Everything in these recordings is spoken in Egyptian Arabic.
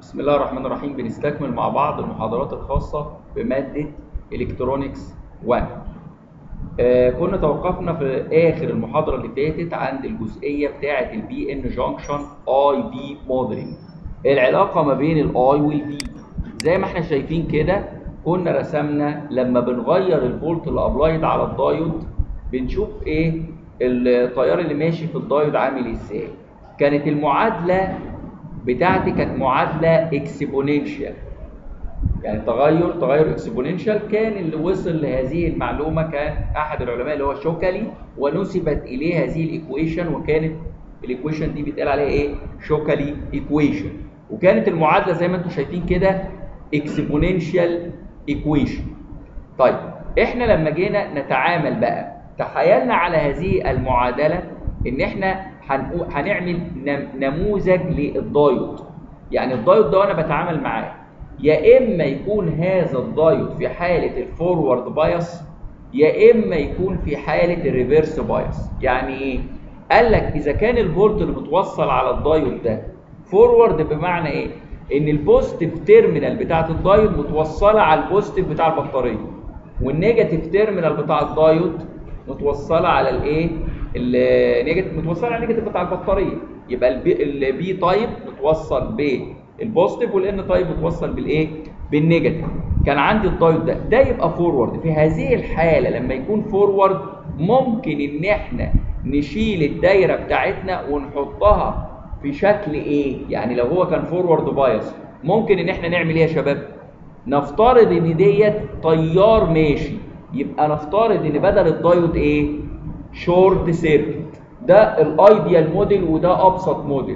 بسم الله الرحمن الرحيم بنستكمل مع بعض المحاضرات الخاصة بمادة إلكترونيكس 1 آه كنا توقفنا في آخر المحاضرة اللي فاتت عند الجزئية بتاعة البي ان جانكشن اي بي موديلنج العلاقة ما بين الاي والبي زي ما احنا شايفين كده كنا رسمنا لما بنغير الفولت اللي ابلايد على الدايود بنشوف ايه التيار اللي ماشي في الدايود عامل ازاي كانت المعادلة بتاعتي كانت معادلة اكسبوننشال يعني تغير تغير اكسبوننشال كان اللي وصل لهذه المعلومة كان أحد العلماء اللي هو شوكالي ونسبت إليه هذه الإيكويشن وكانت الإيكويشن دي بيتقال عليها إيه؟ شوكالي إيكويشن وكانت المعادلة زي ما أنتم شايفين كده اكسبوننشال إيكويشن طيب إحنا لما جينا نتعامل بقى تخيلنا على هذه المعادلة إن إحنا هنعمل نموذج للدايود يعني الدايود ده وانا بتعامل معاه يا اما يكون هذا الدايود في حاله الفورورد بايس يا اما يكون في حاله الريفرس بايس يعني ايه قال لك اذا كان الفولت اللي متوصل على الدايود ده فورورد بمعنى ايه ان البوزيتيف تيرمينال بتاعه الدايود متوصله على البوزيتيف بتاع البطاريه والنيجاتيف تيرمينال بتاع الدايود متوصله على الايه النيجاتيف متوصله على النيجاتيف بتاع البطاريه يبقى البي تايب متوصل بالبوزيتيف والان تايب متوصل بالايه بالنيجاتيف كان عندي الدايود ده ده يبقى فورورد في هذه الحاله لما يكون فورورد ممكن ان احنا نشيل الدايره بتاعتنا ونحطها في شكل ايه يعني لو هو كان فورورد بايس ممكن ان احنا نعمل ايه يا شباب نفترض ان ديت تيار ماشي يبقى نفترض ان بدل الدايود ايه شورت سيركت ده الايديال موديل وده ابسط موديل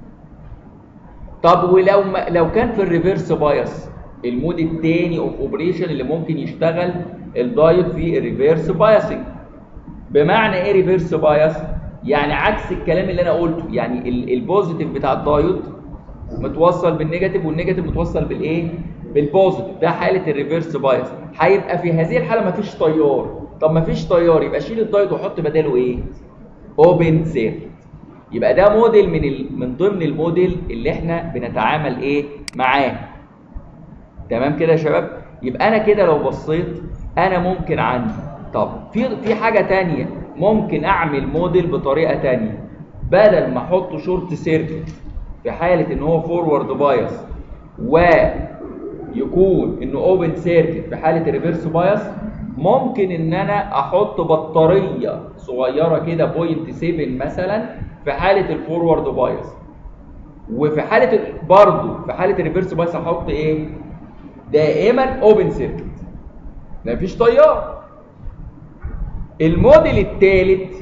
طب ولو ما لو كان في الريفرس بايس المود الثاني اوف اوبريشن اللي ممكن يشتغل الدايود في الريفرس بايسنج بمعنى ايه ريفرس بايس يعني عكس الكلام اللي انا قلته يعني البوزيتيف بتاع الدايود متوصل بالنيجاتيف والنيجاتيف متوصل بالايه بالبوزيتيف ده حاله الريفرس بايس هيبقى في هذه الحاله مفيش تيار طب مفيش تيار يبقى شيل الدايود وحط بداله ايه اوبن سيركت يبقى ده موديل من ال... من ضمن الموديل اللي احنا بنتعامل ايه معاه تمام كده يا شباب يبقى انا كده لو بصيت انا ممكن عندي طب في في حاجه تانية ممكن اعمل موديل بطريقه تانية بدل ما احط شورت سيركت في حاله ان هو فورورد بايس ويكون انه اوبن سيركت في حاله ريفرس بايس ممكن ان انا احط بطاريه صغيره كده بوينت 7 مثلا في حاله الفورورد بايس وفي حاله برضه في حاله الريفرس بايس احط ايه دائما اوبن سيركت مفيش تيار الموديل الثالث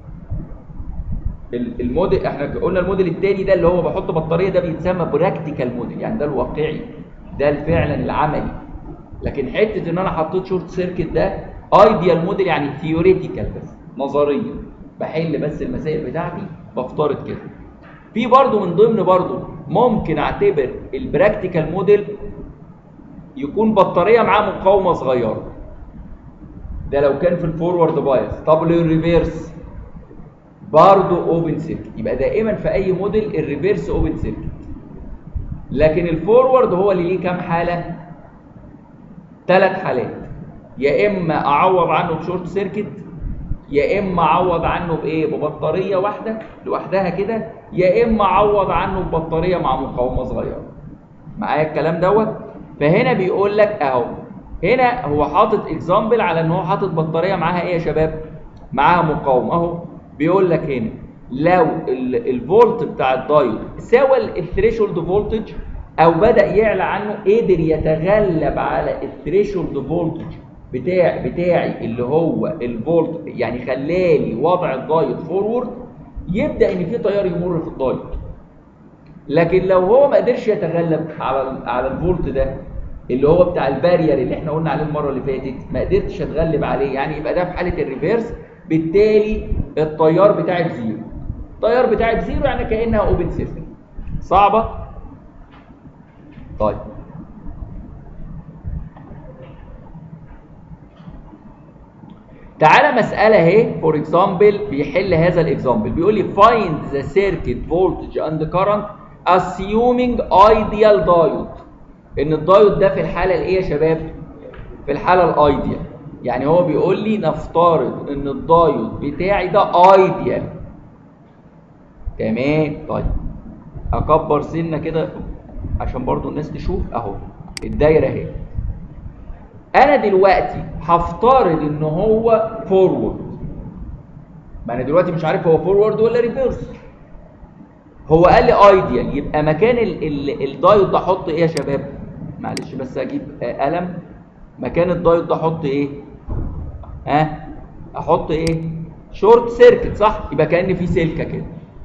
الموديل احنا قلنا الموديل الثاني ده اللي هو بحط بطاريه ده بيتسمى براكتيكال موديل يعني ده الواقعي ده فعلا العملي لكن حته ان انا حطيت شورت سيركت ده ايديال موديل يعني ثيوريتيكال بس نظريا بحل بس المسائل بتاعتي بفترض كده في برضو من ضمن برضو ممكن اعتبر البراكتيكال موديل يكون بطاريه معاه مقاومه صغيره ده لو كان في الفورورد بايس طب للريفيرس برضو اوبن سيركت يبقى دائما في اي موديل الريفيرس اوبن سيركت لكن الفورورد هو اللي ليه كام حاله ثلاث حالات يا اما اعوض عنه بشورت سيركت يا اما اعوض عنه بايه ببطاريه واحده لوحدها كده يا اما اعوض عنه ببطاريه مع مقاومه صغيره معايا الكلام دوت فهنا بيقول لك اهو هنا هو حاطط اكزامبل على ان هو حاطط بطاريه معاها ايه يا شباب معاها مقاومه اهو بيقول لك هنا لو الفولت بتاع الدايود ساوى الثريشولد فولتج او بدا يعلى عنه قدر يتغلب على الثريشولد فولتج بتاع بتاعي اللي هو الفولت يعني خلالي وضع الدايود فورورد يبدا ان في تيار يمر في الدايود لكن لو هو ما قدرش يتغلب على على الفولت ده اللي هو بتاع البارير اللي احنا قلنا عليه المره اللي فاتت ما قدرتش اتغلب عليه يعني يبقى ده في حاله الريفيرس بالتالي التيار بتاعي بزيرو التيار بتاعي بزيرو يعني كانها اوبن سيركت صعبه طيب تعالى مسألة اهي فور اكزامبل بيحل هذا الاكزامبل بيقول لي find the circuit voltage and current assuming ideal diode ان الدايود ده في الحاله الايه يا شباب في الحاله الايديال يعني هو بيقول لي نفترض ان الدايود بتاعي ده ايديال تمام طيب اكبر سنه كده عشان برضو الناس تشوف اهو الدايره اهي انا دلوقتي هفترض ان هو فورورد ما انا دلوقتي مش عارف هو فورورد ولا ريفيرس هو قال لي ايديال يبقى مكان ال ال الدايود ده احط ايه يا شباب معلش بس اجيب قلم مكان الدايود ده احط ايه ها احط ايه شورت سيركت صح يبقى كان في سلكه كده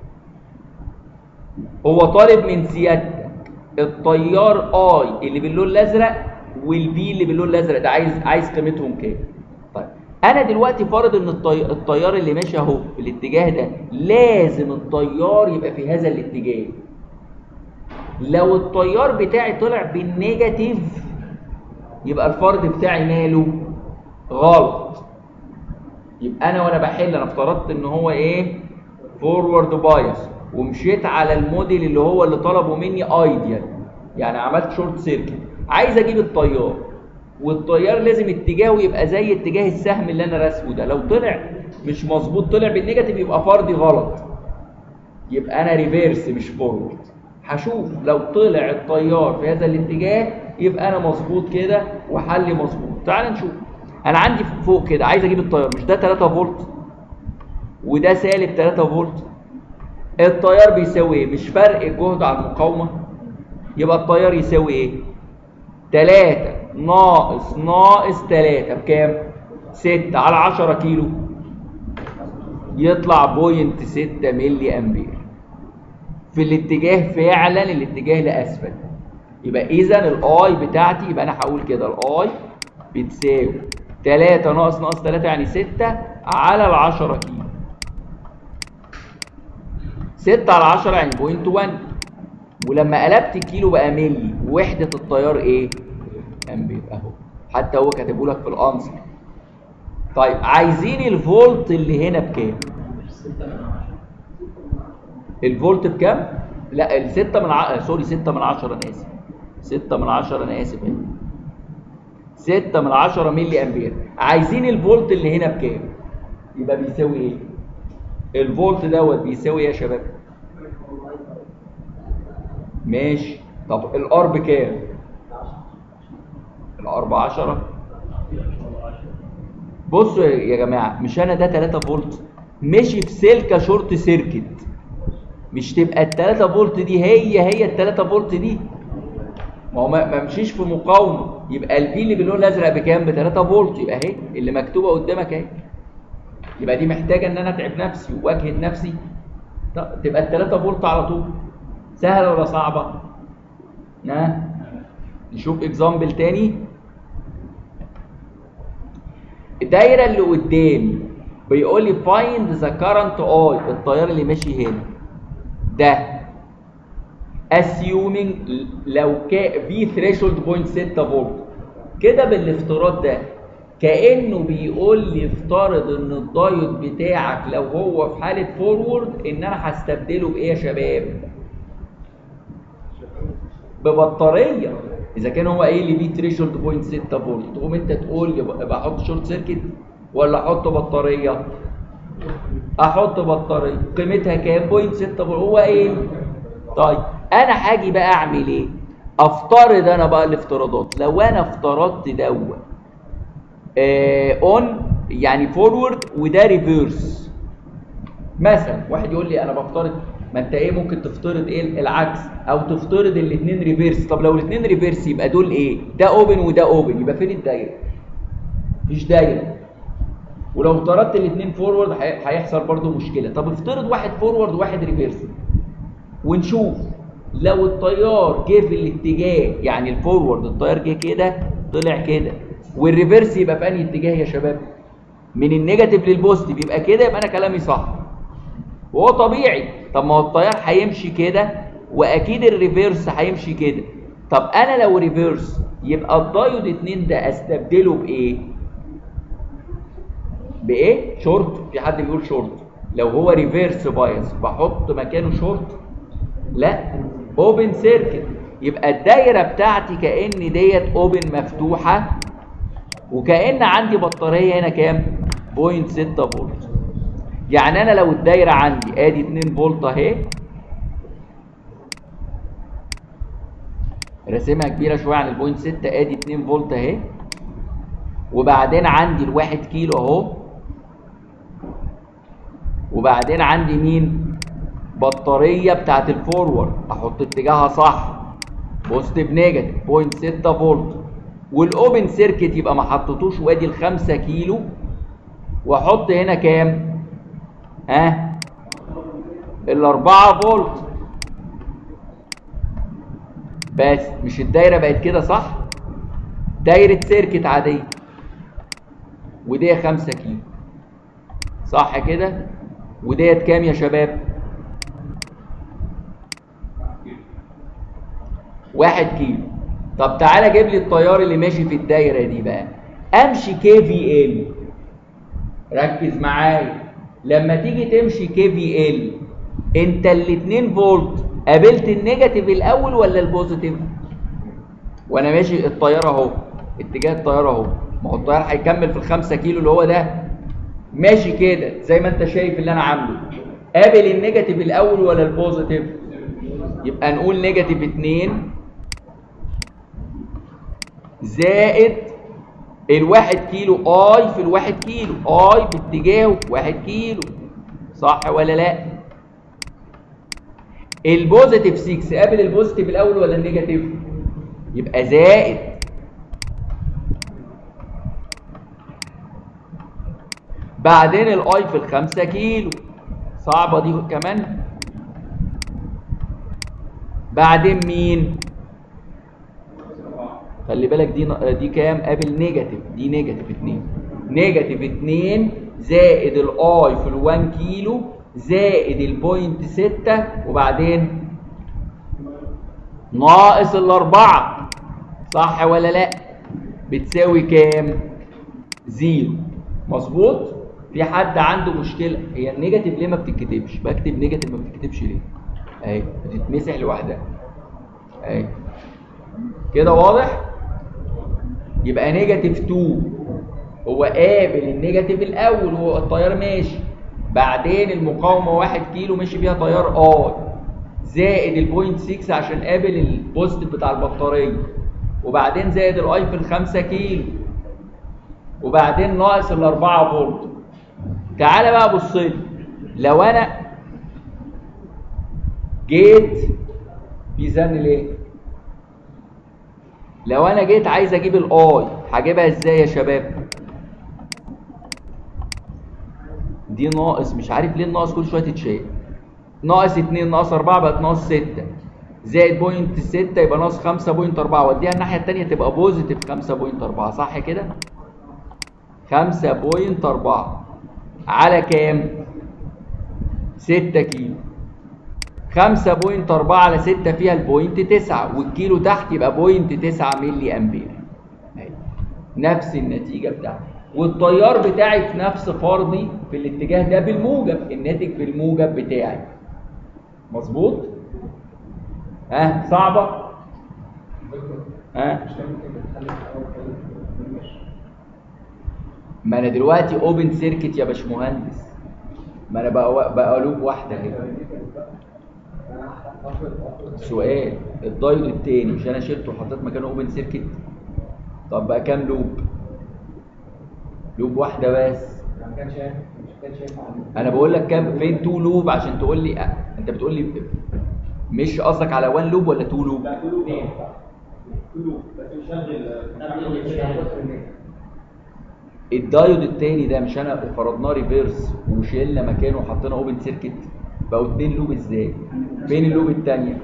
هو طالب من سيادتك التيار اي اللي باللون الازرق والبي اللي باللون الازرق ده عايز عايز قيمتهم كام طيب انا دلوقتي فارض ان الطي... التيار اللي ماشي اهو في الاتجاه ده لازم التيار يبقى في هذا الاتجاه لو التيار بتاعي طلع بالنيجاتيف يبقى الفرض بتاعي ماله غلط يبقى انا وانا بحل انا افترضت ان هو ايه فورورد بايس ومشيت على الموديل اللي هو اللي طلبه مني ايديال يعني عملت شورت سيركت عايز اجيب التيار والتيار لازم اتجاهه يبقى زي اتجاه السهم اللي انا راسمه ده لو طلع مش مظبوط طلع بالنيجاتيف يبقى فرضي غلط يبقى انا ريفيرس مش فورورد هشوف لو طلع التيار في هذا الاتجاه يبقى انا مظبوط كده وحلي مظبوط تعال نشوف انا عندي فوق كده عايز اجيب التيار مش ده 3 فولت وده سالب 3 فولت التيار بيساوي ايه مش فرق الجهد على المقاومه يبقى التيار يساوي ايه 3 ناقص ناقص 3 بكام 6 على 10 كيلو يطلع بوينت 6 ملي امبير في الاتجاه فعلا الاتجاه لاسفل يبقى اذا الاي بتاعتي يبقى انا هقول كده الاي بتساوي 3 ناقص ناقص 3 يعني 6 على ال 10 كيلو 6 على 10 يعني بوينت 1 ولما قلبت الكيلو بقى ملي وحده التيار ايه امبير اهو حتى هو كاتبه لك في الانسر طيب عايزين الفولت اللي هنا بكام الفولت بكام لا ال 6 من ع... سوري 6 من 10 انا اسف 6 من 10 انا اسف هنا 6 من 10 ملي امبير عايزين الفولت اللي هنا بكام يبقى بيساوي ايه الفولت دوت بيساوي ايه يا شباب ماشي طب الار بكام الار ب 10 بصوا يا جماعه مش انا ده 3 فولت مشي في سلكه شورت سيركت مش تبقى ال 3 فولت دي هي هي ال 3 فولت دي ما هو ما مشيش في مقاومه يبقى البي اللي باللون الازرق بكام ب 3 فولت يبقى اهي اللي مكتوبه قدامك اهي يبقى دي محتاجه ان انا اتعب نفسي واجهد نفسي تبقى ال 3 فولت على طول سهله ولا صعبه ها نشوف اكزامبل تاني الدايره اللي قدامي بيقول لي فايند ذا كارنت اي التيار اللي ماشي هنا ده assuming لو كان في threshold 0.6 فولت كده بالافتراض ده كانه بيقول لي افترض ان الدايود بتاعك لو هو في حاله فورورد ان انا هستبدله بايه يا شباب ببطاريه اذا كان هو قايل لي في ثريشولد 0.6 فولت تقوم انت تقول لي بحط شورت سيركت ولا احط بطاريه احط بطاريه قيمتها كام 0.6 فولت هو ايه طيب انا هاجي بقى اعمل ايه افترض انا بقى الافتراضات لو انا افترضت دوت اون يعني فورورد وده ريفيرس مثلا واحد يقول لي انا بفترض ما انت ايه ممكن تفترض ايه العكس او تفترض الاثنين ريفيرس طب لو الاثنين ريفيرس يبقى دول ايه ده اوبن وده اوبن يبقى فين الدايره مفيش دايره ولو افترضت الاثنين فورورد هيحصل برضو مشكله طب افترض واحد فورورد وواحد ريفيرس ونشوف لو التيار جه في الاتجاه يعني الفورورد التيار جه كده طلع كده والريفيرس يبقى في انهي اتجاه يا شباب من النيجاتيف للبوزيتيف يبقى كده يبقى انا كلامي صح وهو طبيعي طب ما هو التيار هيمشي كده واكيد الريفيرس هيمشي كده طب انا لو ريفيرس يبقى الدايود 2 ده استبدله بايه بايه شورت في حد بيقول شورت لو هو ريفيرس بايس بحط مكانه شورت لا اوبن سيركت يبقى الدايره بتاعتي كان ديت اوبن مفتوحه وكان عندي بطاريه هنا كام 0.6 فولت يعني انا لو الدايره عندي ادي 2 فولت اهي راسمها كبيره شويه عن البوينت 6 ادي 2 فولت اهي وبعدين عندي الواحد كيلو اهو وبعدين عندي مين بطاريه بتاعت الفورورد احط اتجاهها صح بوزيتيف نيجاتيف 0.6 فولت والاوبن سيركت يبقى ما حطيتوش وادي ال 5 كيلو واحط هنا كام ها ال 4 فولت بس مش الدايره بقت كده صح دايره سيركت عاديه ودي 5 كيلو صح كده وديت كام يا شباب واحد كيلو طب تعالى جيب لي التيار اللي ماشي في الدايره دي بقى امشي كي في ال ركز معايا لما تيجي تمشي كي في ال انت ال 2 فولت قابلت النيجاتيف الاول ولا البوزيتيف وانا ماشي التيار اهو اتجاه التيار اهو ما هو التيار هيكمل في الخمسة كيلو اللي هو ده ماشي كده زي ما انت شايف اللي انا عامله قابل النيجاتيف الاول ولا البوزيتيف يبقى نقول نيجاتيف 2 زائد الواحد كيلو اي في الواحد كيلو اي باتجاهه واحد كيلو صح ولا لا البوزيتيف 6 قابل البوزيتيف الاول ولا النيجاتيف يبقى زائد بعدين الاي في الخمسة كيلو صعبة دي كمان بعدين مين خلي بالك دي دي كام قابل نيجاتيف دي نيجاتيف 2 نيجاتيف 2 زائد الاي في ال1 كيلو زائد البوينت 6 وبعدين ناقص الاربعه صح ولا لا بتساوي كام زيرو مظبوط في حد عنده مشكله هي النيجاتيف ليه ما بتتكتبش بكتب نيجاتيف ما بتتكتبش ليه اهي بتتمسح لوحدها اهي كده واضح يبقى نيجاتيف 2 هو قابل النيجاتيف الاول وهو التيار ماشي بعدين المقاومه 1 كيلو مشي بيها تيار اي زائد البوينت 6 عشان قابل البوزيتيف بتاع البطاريه وبعدين زائد الاي في الخمسة كيلو وبعدين ناقص ال 4 فولت تعالى بقى بص لي لو انا جيت في زن ليه لو انا جيت عايز اجيب الاي هجيبها ازاي يا شباب دي ناقص مش عارف ليه الناقص كل شويه تتشال ناقص 2 ناقص 4 بقت ناقص 6 زائد بوينت 6 يبقى ناقص 5.4 وديها الناحيه الثانيه تبقى بوزيتيف 5.4 صح كده 5.4 على كام 6 كيلو 5.4 على 6 فيها البوينت 9 والكيلو تحت يبقى بوينت 9 ملي امبير أهي. نفس النتيجه بتاعتي والتيار بتاعي في نفس فرضي في الاتجاه ده بالموجب الناتج بالموجب بتاعي مظبوط ها صعبه ها ما انا دلوقتي اوبن سيركت يا باشمهندس ما انا بقى بقى لوب واحده اهي سؤال الدايود التاني مش انا شلته وحطيت مكانه اوبن سيركت طب بقى كام لوب لوب واحده بس انا بقول لك كام فين تو لوب عشان تقول لي أه. انت بتقول لي مش قصدك على وان لوب ولا تو لوب لا تو لوب تو لوب بس مشغل الدايود التاني ده مش انا فرضناه ريفيرس وشلنا مكانه وحطينا اوبن سيركت بقوا اتنين لوب ازاي فين اللوب التانية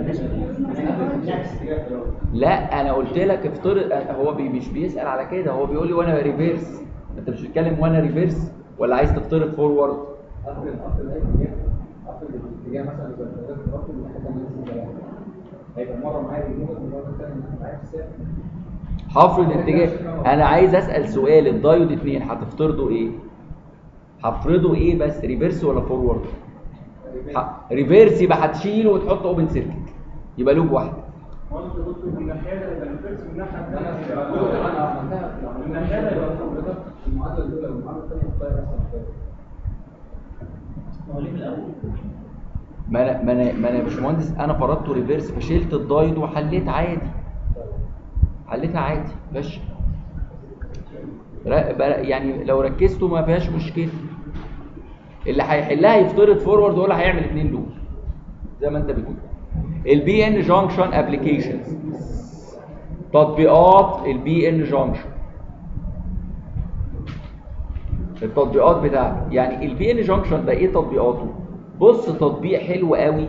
لا انا قلت لك افترض هو بي مش بيسال على كده هو بيقول لي وانا ريفيرس انت مش بتتكلم وانا ريفيرس ولا عايز تفترض فورورد افرض افرض الاتجاه افرض الاتجاه مثلا يبقى افرض الاتجاه هيبقى مره معايا ريموت ومره ثانيه معايا في السير هفرض اتجاه انا عايز اسال سؤال الدايود اتنين هتفترضوا ايه هفرضوا ايه بس ريفيرس ولا فورورد ح- ريفيرس يبقى هتشيله وتحط اوبن سيركت يبقى لوب واحده وانت دكتور من الناحيه ده يبقى الفيرس من الناحيه انا الثانيه انا عملتها في من الناحيه ده يبقى حضرتك المعادله الاولى والمعادله الثانيه مختلفه اصلا هو ليه من الاول؟ ما انا ما انا ما انا يا باشمهندس انا فرضته ريفيرس فشلت الدايد وحليت عادي حليتها عادي ماشي ر- بقى- يعني لو ركزتوا ما فيهاش مشكله اللي هيحلها يفترض فورورد ولا هيعمل اتنين لوب زي ما انت بتقول البي ان جانكشن ابلكيشنز تطبيقات البي ان جانكشن التطبيقات بتاعته يعني البي ان جانكشن ده ايه تطبيقاته بص تطبيق حلو قوي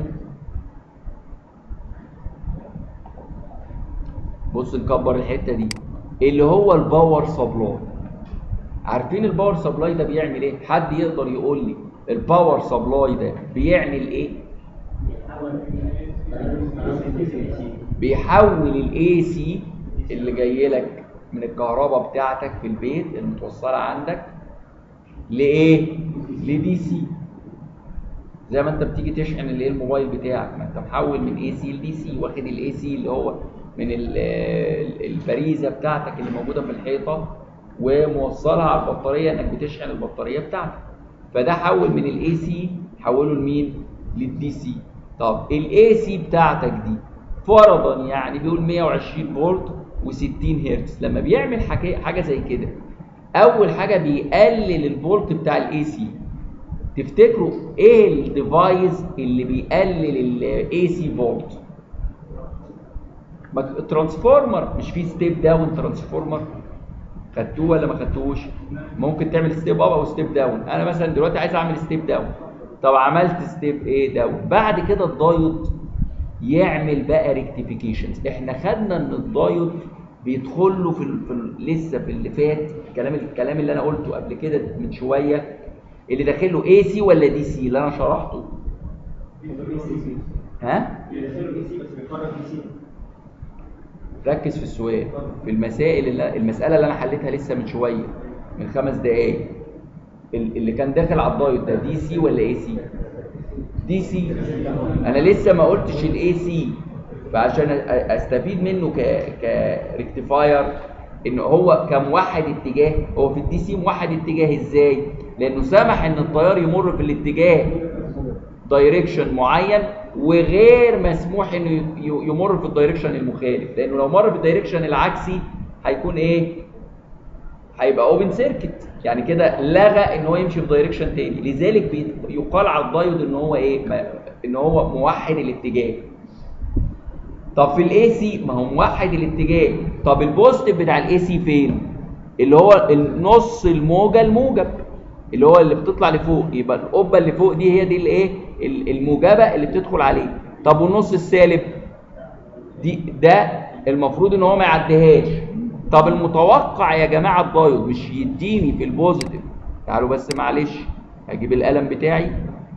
بص نكبر الحته دي اللي هو الباور سبلاي عارفين الباور سبلاي ده بيعمل ايه حد يقدر يقول لي الباور سبلاي ده بيعمل ايه بيحول الاي سي اللي جاي لك من الكهرباء بتاعتك في البيت المتوصله عندك لايه لدي سي زي ما انت بتيجي تشحن اللي هي الموبايل بتاعك ما انت محول من اي سي لدي سي واخد الاي سي اللي هو من ال- ال- البريزه بتاعتك اللي موجوده في الحيطه وموصلها على البطاريه انك بتشحن البطاريه بتاعتك فده حول من الاي سي حوله لمين للدي سي طب الاي سي بتاعتك دي فرضا يعني بيقول 120 فولت و60 هرتز لما بيعمل حاجه حاجه زي كده اول حاجه بيقلل الفولت بتاع الاي سي تفتكروا ايه الديفايس اللي بيقلل الاي سي فولت ما- الترانسفورمر مش فيه ستيب داون ترانسفورمر خدتوه ولا ما خدتوهوش ممكن تعمل ستيب اب او ستيب داون انا مثلا دلوقتي عايز اعمل ستيب داون طب عملت ستيب ايه داون بعد كده الدايود يعمل بقى ريكتيفيكيشنز احنا خدنا ان الدايود بيدخل له في, ال... في ال... لسه في اللي فات الكلام الكلام اللي انا قلته قبل كده من شويه اللي داخل له اي سي ولا دي سي اللي انا شرحته ها بيدخلوا اي سي بس بيخرج اي سي ركز في السؤال في المسائل اللي المساله اللي انا حليتها لسه من شويه من خمس دقائق ال- اللي كان داخل على الدايت ده دي سي ولا اي سي دي سي انا لسه ما قلتش الاي سي فعشان أ- استفيد منه ك كريكتيفاير ان هو كموحد اتجاه هو في الدي سي موحد اتجاه ازاي لانه سمح ان التيار يمر في الاتجاه دايركشن معين وغير مسموح انه ي- ي- يمر في الدايركشن المخالف لانه لو مر في الدايركشن العكسي هيكون ايه هيبقى اوبن سيركت يعني كده لغى ان هو يمشي في دايركشن تاني لذلك بي- يقال على الدايود ان هو ايه ما- ان هو موحد الاتجاه طب في الاي سي ما هو موحد الاتجاه طب البوزيتيف بتاع الاي سي فين اللي هو النص الموجه الموجب اللي هو اللي بتطلع لفوق يبقى القبه اللي فوق دي هي دي الايه ال- الموجبه اللي بتدخل عليه طب والنص السالب دي ده المفروض ان هو ما يعديهاش طب المتوقع يا جماعه الدايود مش يديني في البوزيتيف تعالوا بس معلش هجيب القلم بتاعي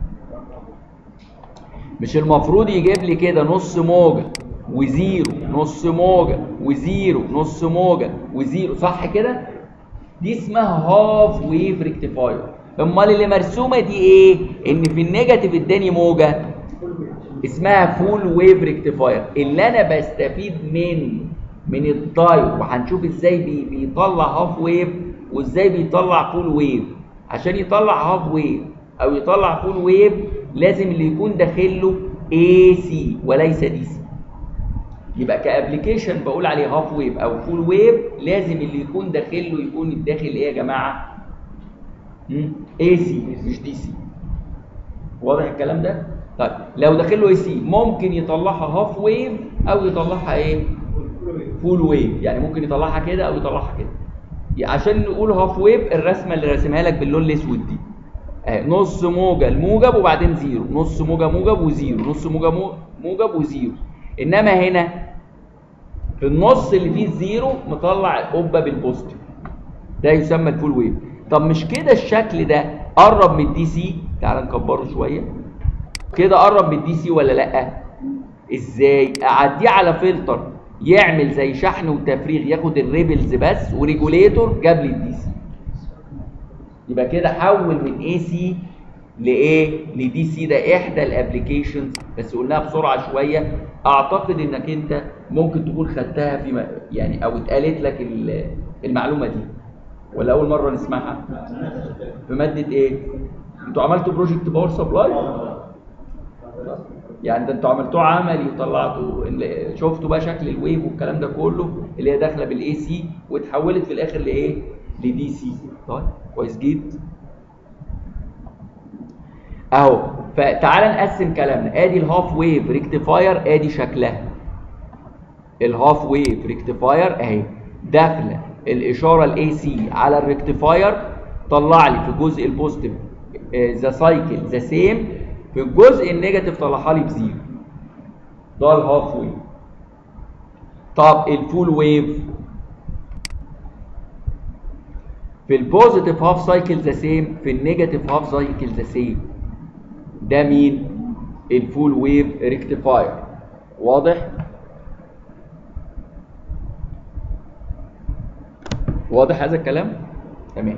مش المفروض يجيب لي كده نص موجة وزيرو نص موجة وزيرو نص موجة وزيرو صح كده؟ دي اسمها هاف ويف ريكتيفاير امال اللي مرسومة دي ايه؟ ان في النيجاتيف اداني موجة اسمها فول ويف ريكتيفاير اللي انا بستفيد من من الدايود وهنشوف ازاي بي بيطلع هاف ويف وازاي بيطلع فول ويف عشان يطلع هاف ويف او يطلع فول ويف لازم اللي يكون داخل له اي سي وليس دي سي يبقى كابلكيشن بقول عليه هاف ويف او فول ويف لازم اللي يكون داخل له يكون الداخل ايه يا جماعه اي سي مش دي سي واضح الكلام ده طيب لو داخل له اي سي ممكن يطلعها هاف ويف او يطلعها ايه فول ويف يعني ممكن يطلعها كده او يطلعها كده يعني عشان نقول هاف ويف الرسمه اللي راسمها لك باللون الاسود دي اهي نص موجه الموجب وبعدين زيرو نص موجه موجب وزيرو نص موجه مو- موجب وزيرو انما هنا في النص اللي فيه الزيرو مطلع القبه بالبوزيتيف ده يسمى الفول ويف طب مش كده الشكل ده قرب من الدي سي تعال نكبره شويه كده قرب من الدي سي ولا لا ازاي اعديه على فلتر يعمل زي شحن وتفريغ ياخد الريبلز بس وريجوليتور جاب لي الدي سي يبقى كده حول من اي سي لايه لدي سي ده احدى الابلكيشنز بس قلناها بسرعه شويه اعتقد انك انت ممكن تكون خدتها في م- يعني او اتقالت لك ال- المعلومه دي ولا اول مره نسمعها في ماده ايه انتوا عملتوا بروجكت باور سبلاي يعني ده انتوا عملتوه عملي وطلعتوا ال- شفتوا بقى شكل الويف والكلام ده كله اللي هي داخله بالاي سي واتحولت في الاخر لايه لدي سي طيب كويس جدا اهو فتعال نقسم كلامنا ادي الهاف ويف ريكتيفاير ادي شكلها الهاف ويف ريكتيفاير اهي داخله الاشاره الاي سي على الريكتيفاير طلع لي في الجزء البوزيتيف ذا سايكل ذا سيم في الجزء النيجاتيف طلعها لي بزيرو ده الهاف ويف طب الفول ويف في البوزيتيف هاف سايكل ذا سيم في النيجاتيف هاف سايكل ذا سيم ده مين الفول ويف ريكتيفاير واضح واضح هذا الكلام تمام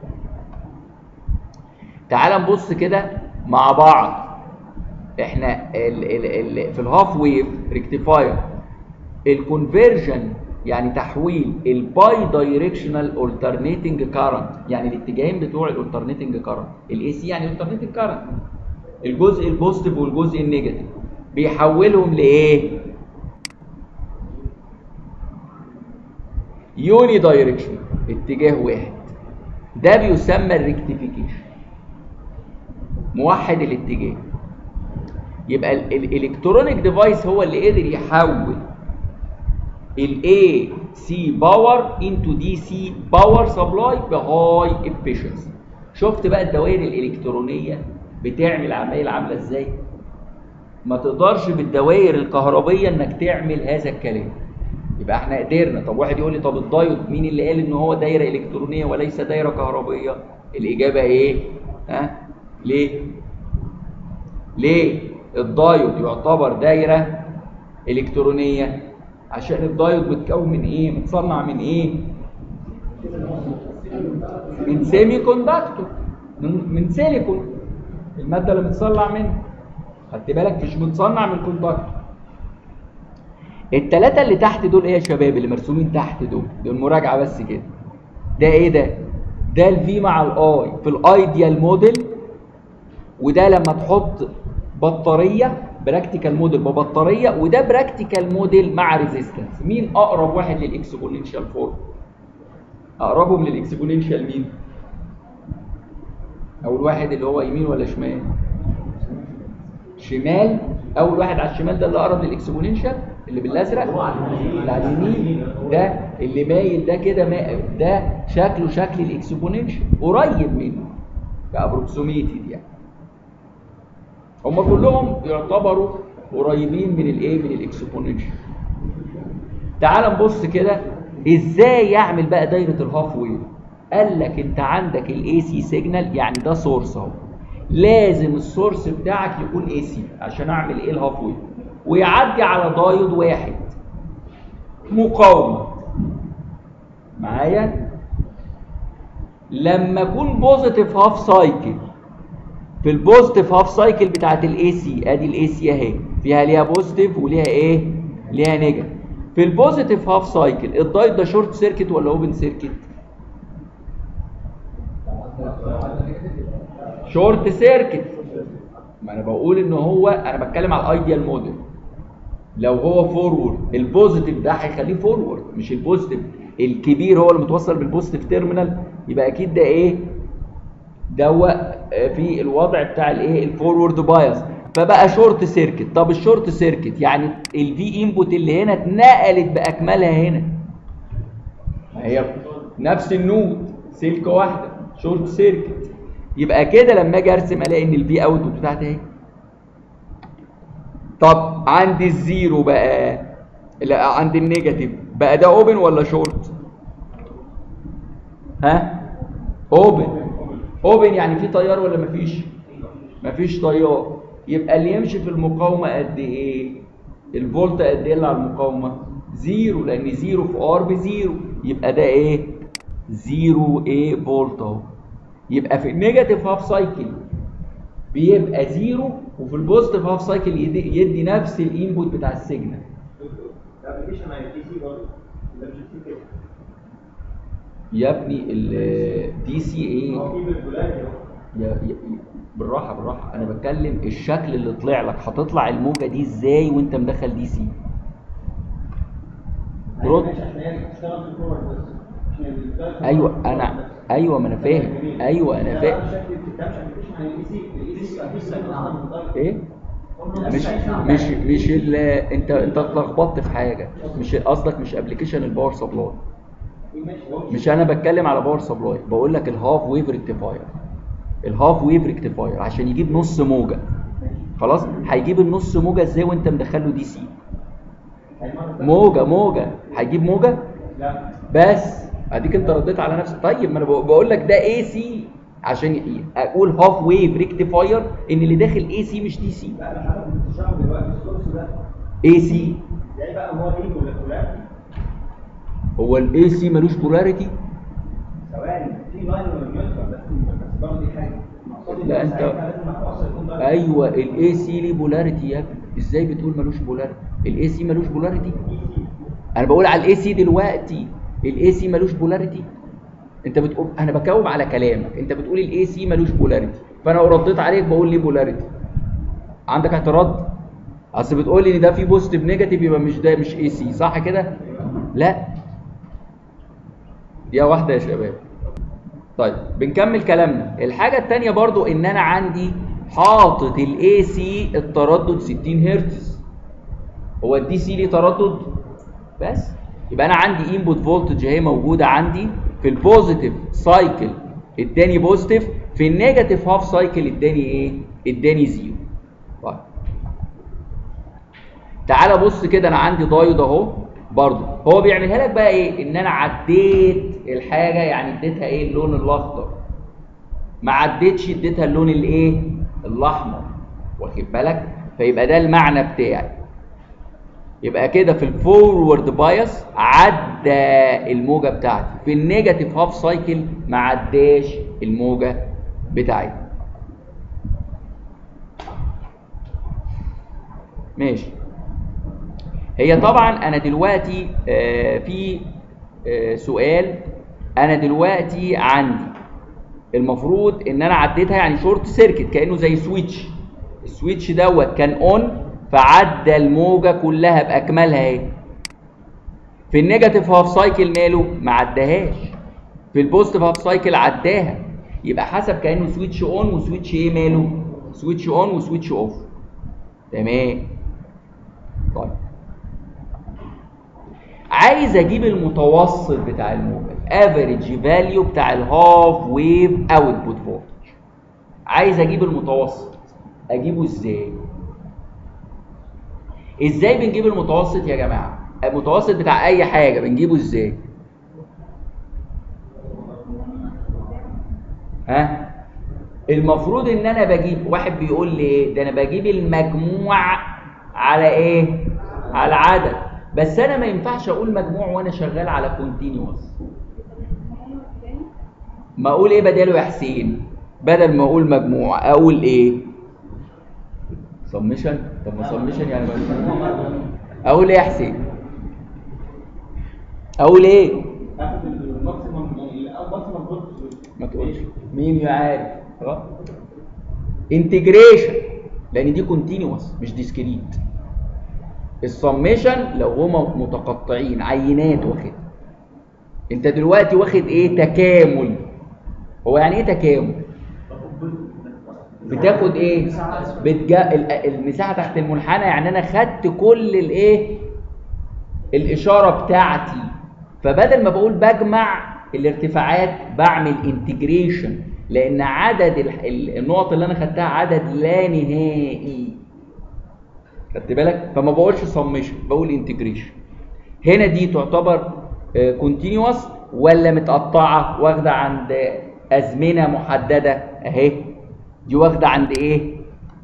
تعال نبص كده مع بعض احنا ال ال ال في الهاف ويف ريكتيفاير الكونفرجن يعني تحويل الباي دايركشنال alternating كارنت يعني الاتجاهين بتوع الالترنيتنج كارنت الاي سي يعني alternating كارنت الجزء البوزيتيف والجزء النيجاتيف بيحولهم لايه يوني دايركشن اتجاه واحد ده بيسمى الريكتيفيكيشن موحد الاتجاه يبقى الالكترونيك ديفايس هو اللي قدر يحول الاي سي باور انتو دي سي باور سبلاي بهاي افيشنسي شفت بقى الدوائر الالكترونيه بتعمل عمايل عامله ازاي ما تقدرش بالدوائر الكهربيه انك تعمل هذا الكلام يبقى احنا قدرنا طب واحد يقول لي طب الدايود مين اللي قال ان هو دايره الكترونيه وليس دايره كهربيه الاجابه ايه ها ليه ليه الدايود يعتبر دايره الكترونيه عشان الدايود متكون من ايه متصنع من ايه من سيمي كوندكتور من, من سيليكون الماده اللي متصنع منها خدت بالك مش متصنع من كوندكتور التلاتة اللي تحت دول ايه يا شباب اللي مرسومين تحت دول دول مراجعة بس كده ده ايه ده ده الفي مع الاي في الايديال موديل وده لما تحط بطارية براكتيكال موديل ببطارية وده براكتيكال موديل مع ريزيستنس مين اقرب واحد للاكسبوننشال فورم اقربهم للاكسبوننشال مين اول واحد اللي هو يمين ولا شمال شمال اول واحد على الشمال ده اللي اقرب للاكسبوننشال اللي بالازرق اللي على اليمين ده اللي مايل ده كده ما- ده شكله شكل الاكسبوننشال قريب منه كابروكسيميتد يعني هم كلهم يعتبروا قريبين من الايه من الاكسبوننشال تعال نبص كده ازاي يعمل بقى دايره الهاف ويف قال لك انت عندك الاي سي سيجنال يعني ده سورس اهو لازم السورس بتاعك يكون اي سي عشان اعمل ايه الهاف ويف ويعدي على دايود واحد مقاومه معايا لما اكون بوزيتيف هاف سايكل في البوزيتيف هاف سايكل بتاعت الاي سي ادي الاي سي اهي فيها ليها بوزيتيف وليها ايه ليها نيجاتيف في البوزيتيف هاف سايكل الدايت ده شورت سيركت ولا اوبن سيركت شورت سيركت ما انا بقول ان هو انا بتكلم على الايديال موديل لو هو فورورد البوزيتيف ده هيخليه فورورد مش البوزيتيف الكبير هو اللي متوصل بالبوزيتيف تيرمينال يبقى اكيد ده ايه دوا في الوضع بتاع الايه الفورورد بايس فبقى شورت سيركت طب الشورت سيركت يعني الفي انبوت اللي هنا اتنقلت باكملها هنا ما هي نفس النود سلك واحده شورت سيركت يبقى كده لما اجي ارسم الاقي ان الفي اوتبوت بتاعتي اهي طب عندي الزيرو بقى لا عندي النيجاتيف بقى ده اوبن ولا شورت ها اوبن اوبن يعني في تيار ولا مفيش مفيش تيار يبقى اللي يمشي في المقاومه قد ايه الفولت قد ايه اللي على المقاومه زيرو لان زيرو في ار بزيرو يبقى ده ايه زيرو ايه فولت اهو يبقى في النيجاتيف هاف سايكل بيبقى زيرو وفي البوزيتيف هاف سايكل يدي, يدي نفس الانبوت بتاع السيجنال الابلكيشن على البي سي برضه ده مش السي كده يا ابني الدي سي ايه هو في بالبولاريتي اهو يا يا بالراحه بالراحه انا بتكلم الشكل اللي طلع لك هتطلع الموجه دي ازاي وانت مدخل دي سي رد. ماشي عشان هي بتشتغل في الكور بس عشان ال- ايوه انا ايوه ما انا فاهم ايوه انا فاهم شكل بتتكلمش عن الابلكيشن على البي سي البي سي بقى فيه سايكل اصلا مختلف. ايه مش مش مش ال انت انت اتلخبطت في حاجه مش قصدك مش ابلكيشن الباور سبلاي ماشي هو مش انا بتكلم على باور سبلاي بقول لك الهاف ويف ريكتيفاير الهاف ويف ريكتيفاير عشان يجيب نص موجه خلاص هيجيب النص موجه ازاي وانت مدخله دي سي موجه موجه هيجيب موجه لا بس اديك انت رديت على نفسك طيب ما انا بقول لك ده اي سي عشان ي- اقول هاف ويف ريكتيفاير ان اللي داخل اي سي مش دي سي لا ده حضرتك بتشرحه دلوقتي السورس ده اي سي يعني بقى هو ايه بولاريتي هو الاي سي ملوش بولاريتي ثواني في لاين نيوترال بس بس برضه دي حاجه مقصودي لا، إن أنت- ساعتها لازم الفاصل يكون ضرب. ايوه الاي سي ليه بولاريتي يا ابني ازاي بتقول ملوش بولاريتي الاي سي ملوش بولاريتي انا بقول على الاي سي دلوقتي الاي سي ملوش بولاريتي انت بتقول انا بجاوب على كلامك انت بتقول الاي سي ملوش بولاريتي فانا لو رديت عليك بقول ليه بولاريتي عندك اعتراض اصل بتقول لي ان ده فيه بوزيتيف نيجاتيف يبقى مش ده مش اي سي صح كده لا دي واحده يا شباب طيب بنكمل كلامنا الحاجه الثانيه برضو ان انا عندي حاطط الاي سي التردد 60 هرتز هو الدي سي ليه تردد بس يبقى انا عندي انبوت فولتج اهي موجوده عندي في البوزيتيف سايكل اداني بوزيتيف في النيجاتيف هاف سايكل اداني ايه اداني زيرو طيب تعالى بص كده انا عندي دايود اهو برضه هو بيعملها لك بقى ايه ان انا عديت الحاجه يعني اديتها ايه اللون الاخضر ما عديتش اديتها اللون الايه الاحمر واخد بالك فيبقى ده المعنى بتاعي يبقى كده في الفورورد بايس عدى الموجه بتاعتي في النيجاتيف هاف سايكل ما عداش الموجه بتاعتي ماشي هي طبعا انا دلوقتي آه، في آه، سؤال انا دلوقتي عندي المفروض ان انا عديتها يعني شورت سيركت كانه زي سويتش السويتش دوت كان اون فعدى الموجه كلها باكملها اهي في النيجاتيف هاف سايكل ماله ما عداهاش في البوزيتيف هاف سايكل عداها يبقى حسب كانه سويتش اون وسويتش ايه ماله سويتش اون وسويتش اوف تمام طيب عايز اجيب المتوسط بتاع الموجه افريج فاليو بتاع الهاف ويف اوتبوت فولتج عايز اجيب المتوسط اجيبه ازاي ازاي بنجيب المتوسط يا جماعه المتوسط بتاع اي حاجه بنجيبه ازاي ها المفروض ان انا بجيب واحد بيقول لي ايه ده انا بجيب المجموع على ايه على عدد بس انا ما ينفعش اقول مجموع وانا شغال على كونتينيوس ما اقول ايه بداله يا حسين بدل ما اقول مجموع اقول ايه سمشن طب ما سمشن يعني اقول ايه يا حسين اقول ايه اخد الماكسيمم يعني الماكسيمم فولت ما تقولش مين يعرف خلاص انتجريشن لان دي كونتينوس مش ديسكريت السميشن لو هما متقطعين عينات واخد انت دلوقتي واخد ايه تكامل هو يعني ايه تكامل بتاخد ايه بتجا... ال- المساحه تحت المنحنى يعني انا خدت كل الايه الاشاره بتاعتي فبدل ما بقول بجمع الارتفاعات بعمل انتجريشن لان عدد ال- ال- النقط اللي انا خدتها عدد لا نهائي خدت بالك فما بقولش سمشن بقول انتجريشن هنا دي تعتبر كونتينوس ولا متقطعه واخده عند ازمنه محدده اهي دي واخده عند ايه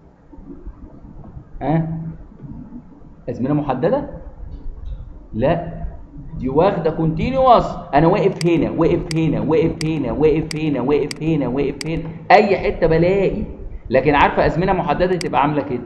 ها ازمنه محدده لا دي واخده كونتينوس انا واقف هنا واقف هنا واقف هنا واقف هنا واقف هنا واقف هنا اي حته بلاقي لكن عارفه ازمنه محدده تبقى عامله كده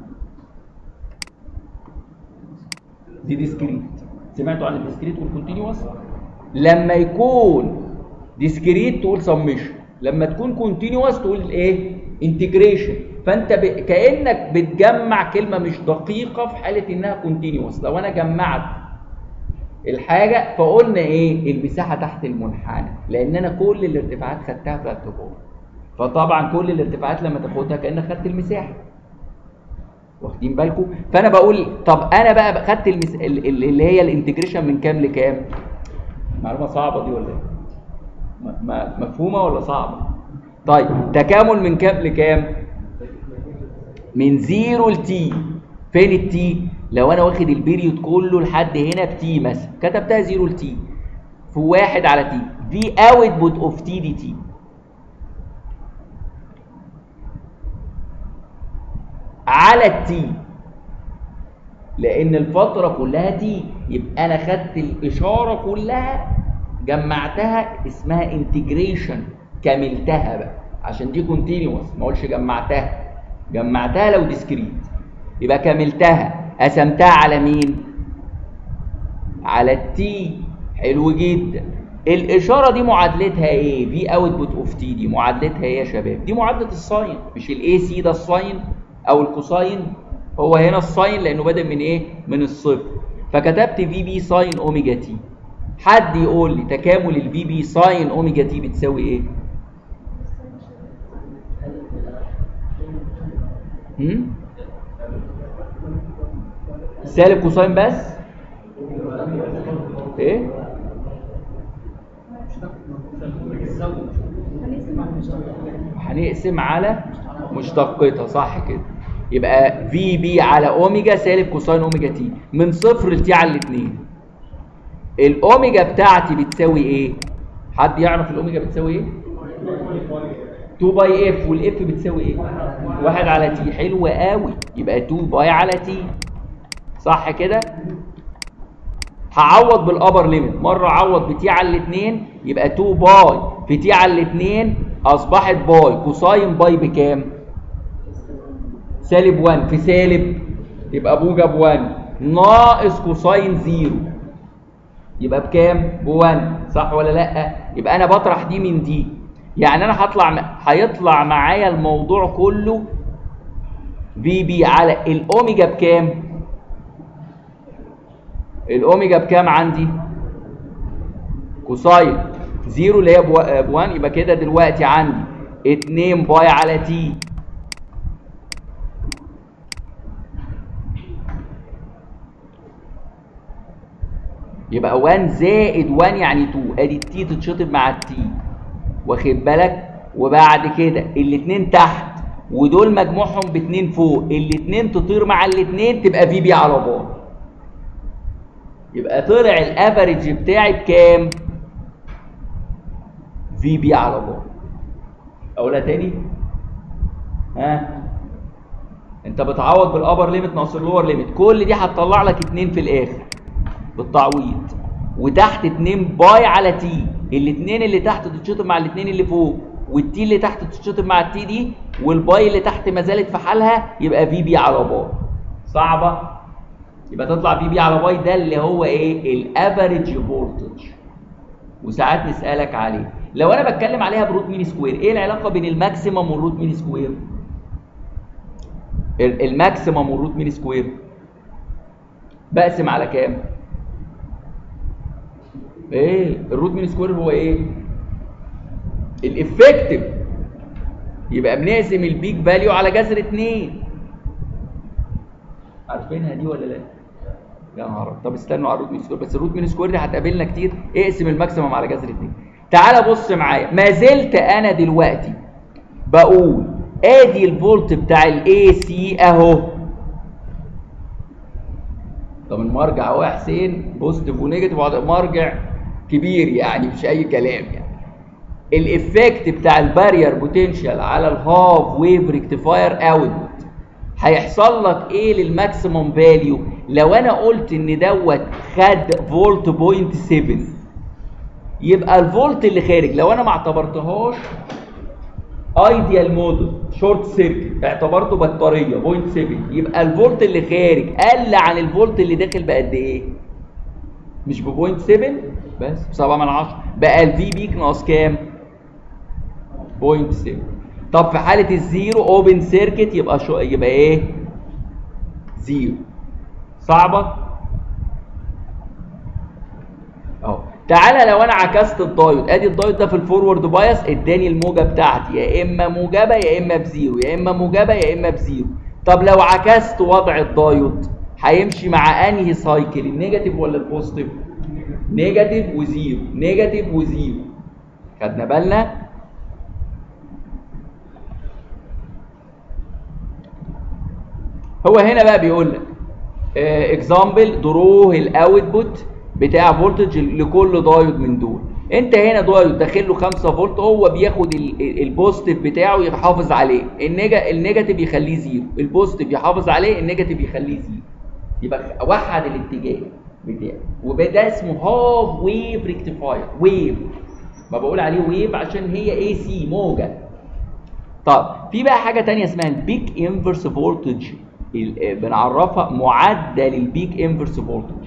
دي ديسكريت سمعتوا عن الديسكريت والكونتينوس لما يكون ديسكريت تقول سميشن لما تكون كونتينوس تقول ايه انتجريشن فانت ب... كانك بتجمع كلمه مش دقيقه في حاله انها كونتينوس لو انا جمعت الحاجه فقلنا ايه المساحه تحت المنحنى لان انا كل الارتفاعات خدتها في الاعتبار فطبعا كل الارتفاعات لما تاخدها كانك خدت المساحه واخدين بالكم فانا بقول طب انا بقى خدت المس... ال- ال- اللي هي الانتجريشن من كام لكام معلومه صعبه دي ولا ايه م- م- مفهومه ولا صعبه طيب تكامل من كام لكام من زيرو لتي فين التي لو انا واخد البيريود كله لحد هنا بتي مثلا كتبتها زيرو لتي في واحد على تي في اوتبوت اوف تي دي تي على التي لان الفتره كلها تي يبقى انا خدت الاشاره كلها جمعتها اسمها انتجريشن كملتها بقى عشان دي كونتينوس ما اقولش جمعتها جمعتها لو ديسكريت يبقى كملتها قسمتها على مين على التي حلو جدا الاشاره دي معادلتها ايه في اوتبوت اوف تي دي معادلتها ايه يا شباب دي معادله الساين مش الاي سي ده الساين او الكوساين هو هنا الساين لانه بادئ من ايه من الصفر فكتبت في بي ساين اوميجا تي حد يقول لي تكامل الفي بي ساين اوميجا تي بتساوي ايه هم؟ سالب كوساين بس ايه هنقسم على مشتقتها صح كده يبقى في بي على اوميجا سالب كوساين اوميجا تي من صفر لتي على الاثنين الاوميجا بتاعتي بتساوي ايه حد يعرف الاوميجا بتساوي ايه 2 باي اف والاف بتساوي ايه واحد على تي حلو قوي يبقى 2 باي على تي صح كده هعوض بالابر ليميت مره اعوض بتي على الاثنين يبقى 2 باي في تي على الاثنين اصبحت باي كوساين باي بكام سالب 1 في سالب يبقى موجب 1 ناقص كوساين 0 يبقى بكام ب 1 صح ولا لا يبقى انا بطرح دي من دي يعني انا هطلع هيطلع معايا الموضوع كله في بي على الاوميجا بكام الاوميجا بكام عندي كوساين زيرو اللي هي ب 1 يبقى كده دلوقتي عندي 2 باي على تي يبقى 1 زائد 1 يعني 2 ادي التي تتشطب مع التي واخد بالك وبعد كده الاثنين تحت ودول مجموعهم باتنين فوق الاثنين تطير مع الاثنين تبقى في بي على بار يبقى طلع الافريج بتاعي بكام في بي على بار اقولها تاني ها انت بتعوض بالابر ليميت ناقص اللور ليميت كل دي هتطلع لك اتنين في الاخر بالتعويض وتحت 2 باي على تي الاثنين اللي تحت تتشطب مع الاثنين اللي فوق والتي اللي تحت تتشطب مع التي دي والباي اللي تحت ما زالت في حالها يبقى في بي على باي صعبه يبقى تطلع في بي على باي ده اللي هو ايه الافريج فولتج وساعات نسالك عليه لو انا بتكلم عليها بروت مين سكوير ايه العلاقه بين الماكسيمم والروت مين سكوير الماكسيمم والروت مين سكوير بقسم على كام ايه الروت مين سكوير هو ايه الافكتيف يبقى بنقسم البيك فاليو على جذر 2 عارفينها دي ولا لا يا نهار طب استنوا على الروت مين سكوير بس الروت مين سكوير دي هتقابلنا كتير اقسم الماكسيمم على جذر 2 تعال بص معايا ما زلت انا دلوقتي بقول ادي الفولت بتاع الاي سي اهو طب المرجع اهو يا حسين بوزيتيف ونيجاتيف مرجع كبير يعني مش اي كلام يعني الافكت بتاع البارير بوتنشال على الهاف ويف ريكتيفاير اوتبوت هيحصل لك ايه للماكسيموم فاليو لو انا قلت ان دوت خد فولت بوينت 7 يبقى الفولت اللي خارج لو انا ما اعتبرتهاش ايديال موديل شورت سيركت اعتبرته بطاريه 0.7 يبقى الفولت اللي خارج قل عن الفولت اللي داخل بقد ايه مش ب 0.7 بس ب 7 من 10 بقى الفي بيك ناقص كام 0.7 طب في حاله الزيرو اوبن سيركت يبقى شو يبقى ايه زيرو صعبه اهو تعالى لو انا عكست الدايود ادي الدايود ده في الفورورد بايس اداني الموجه بتاعتي يا اما موجبه يا اما بزيرو يا اما موجبه يا اما بزيرو طب لو عكست وضع الدايود هيمشي مع انهي سايكل النيجاتيف ولا البوزيتيف نيجاتيف وزيرو نيجاتيف وزيرو خدنا بالنا هو هنا بقى بيقول لك اكزامبل دروه الاوتبوت بتاع فولتج لكل دايود من دول انت هنا دايود داخل له 5 فولت هو بياخد البوزيتيف بتاعه يحافظ عليه النيجا النيجاتيف يخليه زيرو البوزيتيف يحافظ عليه النيجاتيف يخليه زيرو يبقى وحد الاتجاه بتاعه وده اسمه هاف ويف ريكتيفاير ويف ما بقول عليه ويف عشان هي اي سي موجه طب في بقى حاجه تانية اسمها البيك انفرس فولتج بنعرفها معدل البيك انفرس فولتج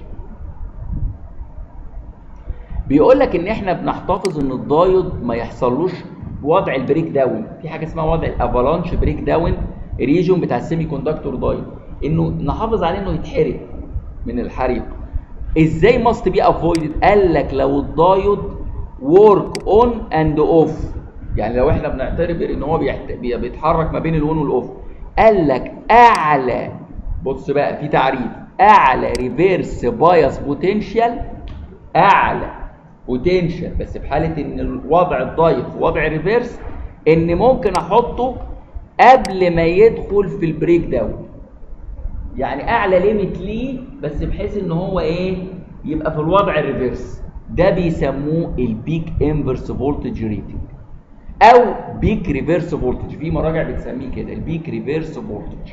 بيقول لك ان احنا بنحتفظ ان الدايود ما يحصلوش وضع البريك داون في حاجه اسمها وضع الافالانش بريك داون ريجون بتاع السيمي كوندكتور دايود انه نحافظ عليه انه يتحرق من الحريق ازاي ماست بي افويدد قال لك لو الدايود ورك اون اند اوف يعني لو احنا بنعتبر ان هو بيحت... بيتحرك ما بين الاون والاوف قال لك اعلى بص بقى في تعريف اعلى ريفيرس بايس بوتنشال اعلى بوتنشال بس في حاله ان الوضع الضايق وضع ريفيرس ان ممكن احطه قبل ما يدخل في البريك داون يعني اعلى ليميت ليه بس بحيث ان هو ايه يبقى في الوضع الريفيرس ده بيسموه البيك انفرس فولتج ريتنج او بيك ريفيرس فولتج في مراجع بتسميه كده البيك ريفيرس فولتج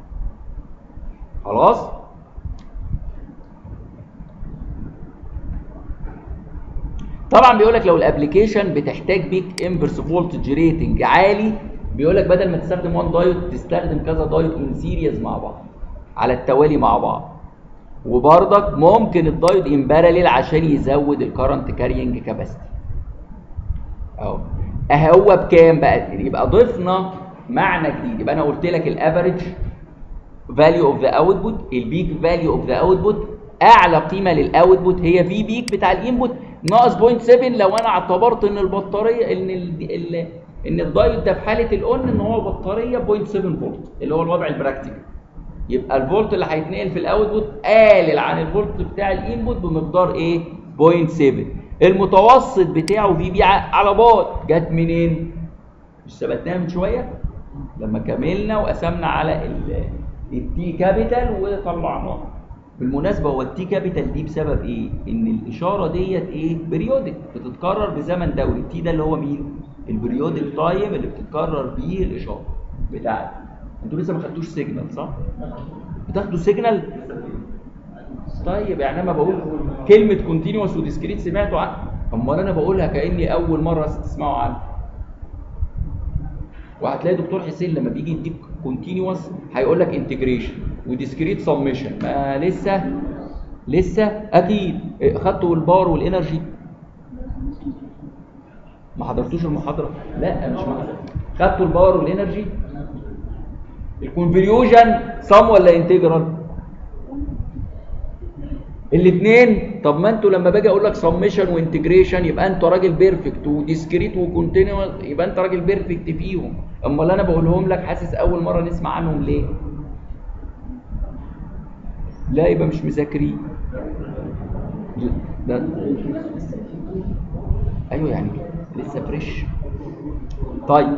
خلاص طبعا بيقول لك لو الابلكيشن بتحتاج بيك انفرس فولتج ريتنج عالي بيقول لك بدل ما تستخدم وان دايود تستخدم كذا دايود ان سيريز مع بعض على التوالي مع بعض وبرضك ممكن الدايود ان باراليل عشان يزود الكرنت كارينج كاباسيتي اهو هو بكام بقى يبقى ضفنا معنى جديد يبقى انا قلت لك الافريج فاليو اوف ذا اوتبوت البيك فاليو اوف ذا اوتبوت اعلى قيمه للاوتبوت هي في بيك بتاع الانبوت ناقص 0.7 لو انا اعتبرت ان البطاريه ان ال ال ان الدايود ده في حاله الاون ان هو بطاريه 0.7 فولت اللي هو الوضع البراكتيكال يبقى الفولت اللي هيتنقل في الاوتبوت قلل عن الفولت بتاع الانبوت بمقدار ايه 0.7 المتوسط بتاعه في بي على بعد جت منين مش ثبتناها من شويه لما كملنا وقسمنا على التي كابيتال وطلعناه بالمناسبه هو التي كابيتال دي بسبب ايه ان الاشاره ديت ايه بريودك بتتكرر بزمن دوري التي ده اللي هو مين البريودك تايم اللي بتتكرر بيه الاشاره بتاعتي انتوا لسه ما خدتوش سيجنال صح بتاخدوا سيجنال طيب يعني انا بقول كلمه كونتينوس وديسكريت سمعتوا عنها امال انا بقولها كاني اول مره تسمعوا عنها وهتلاقي دكتور حسين لما بيجي يديك كونتينوس هيقول لك انتجريشن وديسكريت سميشن ما لسه لسه اكيد خدتوا الباور والانرجي ما حضرتوش المحاضره لا مش محاضره خدتوا الباور والانرجي الكونفوليوجن سم ولا انتجرال الاثنين طب ما انتوا لما باجي اقول لك سميشن وانتجريشن يبقى انت راجل بيرفكت وديسكريت وكونتينوس يبقى انت راجل بيرفكت فيهم امال انا بقولهم لك حاسس اول مره نسمع عنهم ليه لا يبقى مش مذاكرين ده ايوه يعني لسه فريش طيب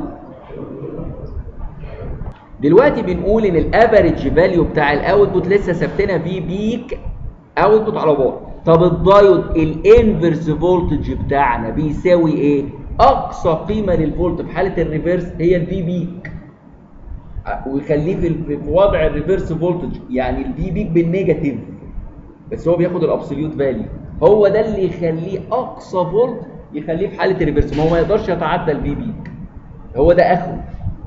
دلوقتي بنقول ان الافريج فاليو بتاع الاوتبوت لسه ثابتينها في بيك اوتبوت على بعد طب الدايود الانفرس فولتج بتاعنا بيساوي ايه اقصى قيمه للفولت في حاله الريفرس هي الفي بيك ويخليه في في وضع الريفرس فولتج يعني الفي بيك بالنيجاتيف بس هو بياخد الابسوليوت فاليو هو ده اللي يخليه اقصى فولت يخليه في حاله الريفرس ما هو ما يقدرش يتعدى الفي بيك هو ده اخره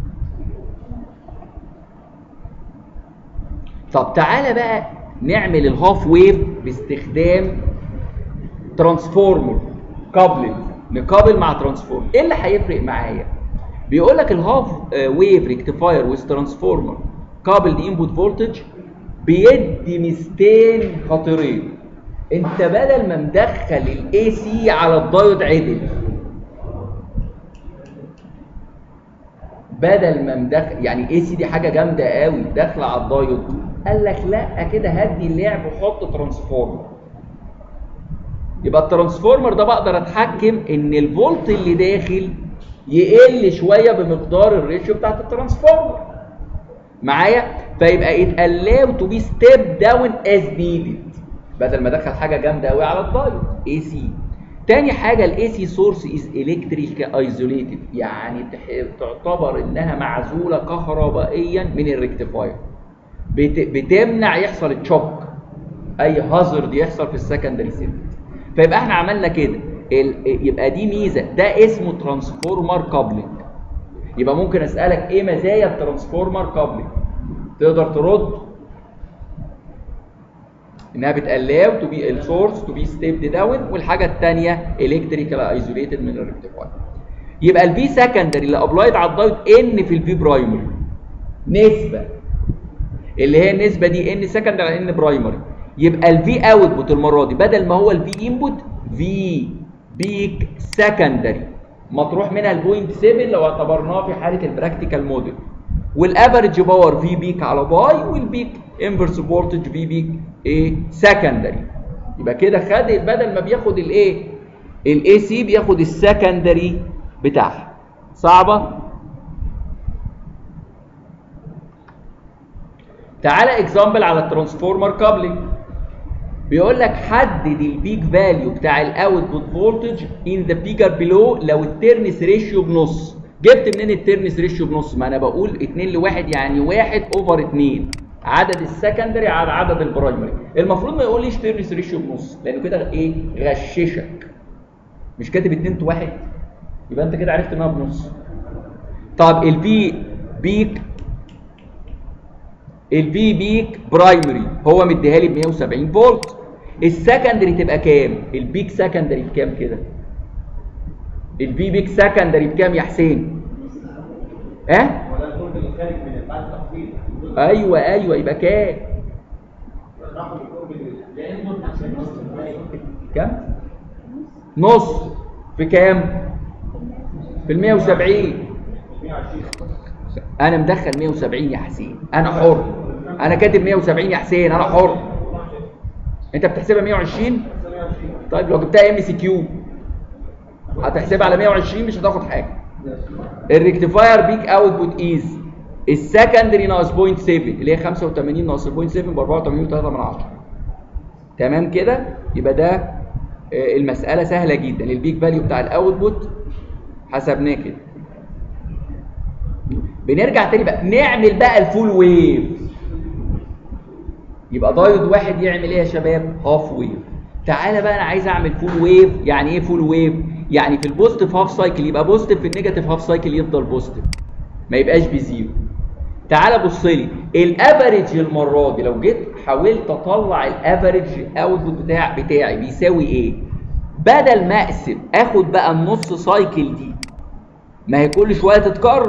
طب تعالى بقى نعمل الهاف ويف باستخدام ترانسفورمر كابلنج نقابل مع ترانسفورمر ايه اللي هيفرق معايا بيقول لك الهاف ويف ريكتيفاير ويز ترانسفورمر كابلد انبوت فولتج بيدي ميزتين خطيرين انت بدل ما مدخل الاي سي على الدايود عدل بدل ما مدخل يعني الاي سي دي حاجه جامده قوي داخله على الدايود قال لك لا كده هدي اللعب وحط ترانسفورمر يبقى الترانسفورمر ده بقدر اتحكم ان الفولت اللي داخل يقل شويه بمقدار الريشيو بتاعت الترانسفورمر معايا فيبقى يتقلاو تو بي ستيب داون از نيدد بدل ما ادخل حاجه جامده قوي على الدايود اي سي تاني حاجه الاي سي سورس از الكتريكال ايزوليتد يعني تح- تعتبر انها معزوله كهربائيا من الريكتيفاير بت... بتمنع يحصل تشوك اي هازارد يحصل في السكندري سيركت فيبقى احنا عملنا كده ال... يبقى دي ميزه ده اسمه ترانسفورمر كابلنج يبقى ممكن اسالك ايه مزايا الترانسفورمر كابلنج تقدر ترد انها بتقلاو تو بي السورس تو بي ستيبد داون والحاجه الثانيه الكتريكال ايزوليتد من الريكتيفاير يبقى البي سكندري اللي ابلايد على الدايود ان في البي برايمري نسبه اللي هي النسبه دي ان سكندري على ان برايمري يبقى الفي اوتبوت المره دي بدل ما هو الفي انبوت في بيك سكندري مطروح منها البوينت 7 لو اعتبرناه في حاله البراكتيكال موديل والافرج باور في بيك على باي والبيك انفرس فولتج في بيك ايه سكندري يبقى كده خد بدل ما بياخد الايه الاي سي بياخد السكندري بتاعها صعبه تعالى اكزامبل على الترانسفورمر كابلنج بيقول لك حدد البيك فاليو بتاع الاوتبوت فولتج ان ذا فيجر بلو لو التيرنس ريشيو بنص جبت منين التيرنس ريشيو بنص ما انا بقول 2 لواحد يعني 1 اوفر 2 عدد السكندري على عدد البرايمري المفروض ما يقوليش تيرنس ريشيو بنص لانه كده ايه غششك مش كاتب 2 تو 1 يبقى انت كده عرفت انها بنص طب البي بيك الفي بيك برايمري هو مديها لي ب 170 فولت السكندري تبقى كام البيك سكندري بكام كده الفي بيك سكندري بكام يا حسين ها أه؟ هو ده الفولت اللي خارج من بعد التخفيض ايوه ايوه يبقى كام راحوا بالقرب لانه عشان نص المية. كام نص في كام في ال 170 120 انا مدخل 170 يا حسين انا حر انا كاتب 170 يا حسين انا حر انت بتحسبها 120 طيب لو جبتها ام سي كيو هتحسبها على 120 مش هتاخد حاجه الريكتيفاير بيك اوتبوت از السكندري ناقص 0.7 اللي هي 85 ناقص 0.7 ب 84.3 من 10 تمام كده يبقى ده آه، المساله سهله جدا البيك فاليو بتاع الاوتبوت حسبناه كده بنرجع تاني بقى نعمل بقى الفول ويف يبقى دايود واحد يعمل ايه يا شباب هاف ويف تعالى بقى انا عايز اعمل فول ويف يعني ايه فول ويف يعني في البوزيتيف هاف سايكل يبقى بوزيتيف في النيجاتيف هاف سايكل يفضل بوزيتيف ما يبقاش بزيرو تعالى بص لي الافريج المره دي لو جيت حاولت اطلع الافريج اوتبوت بتاع بتاعي بيساوي ايه بدل ما اقسم اخد بقى النص سايكل دي ما هي كل شويه تتكرر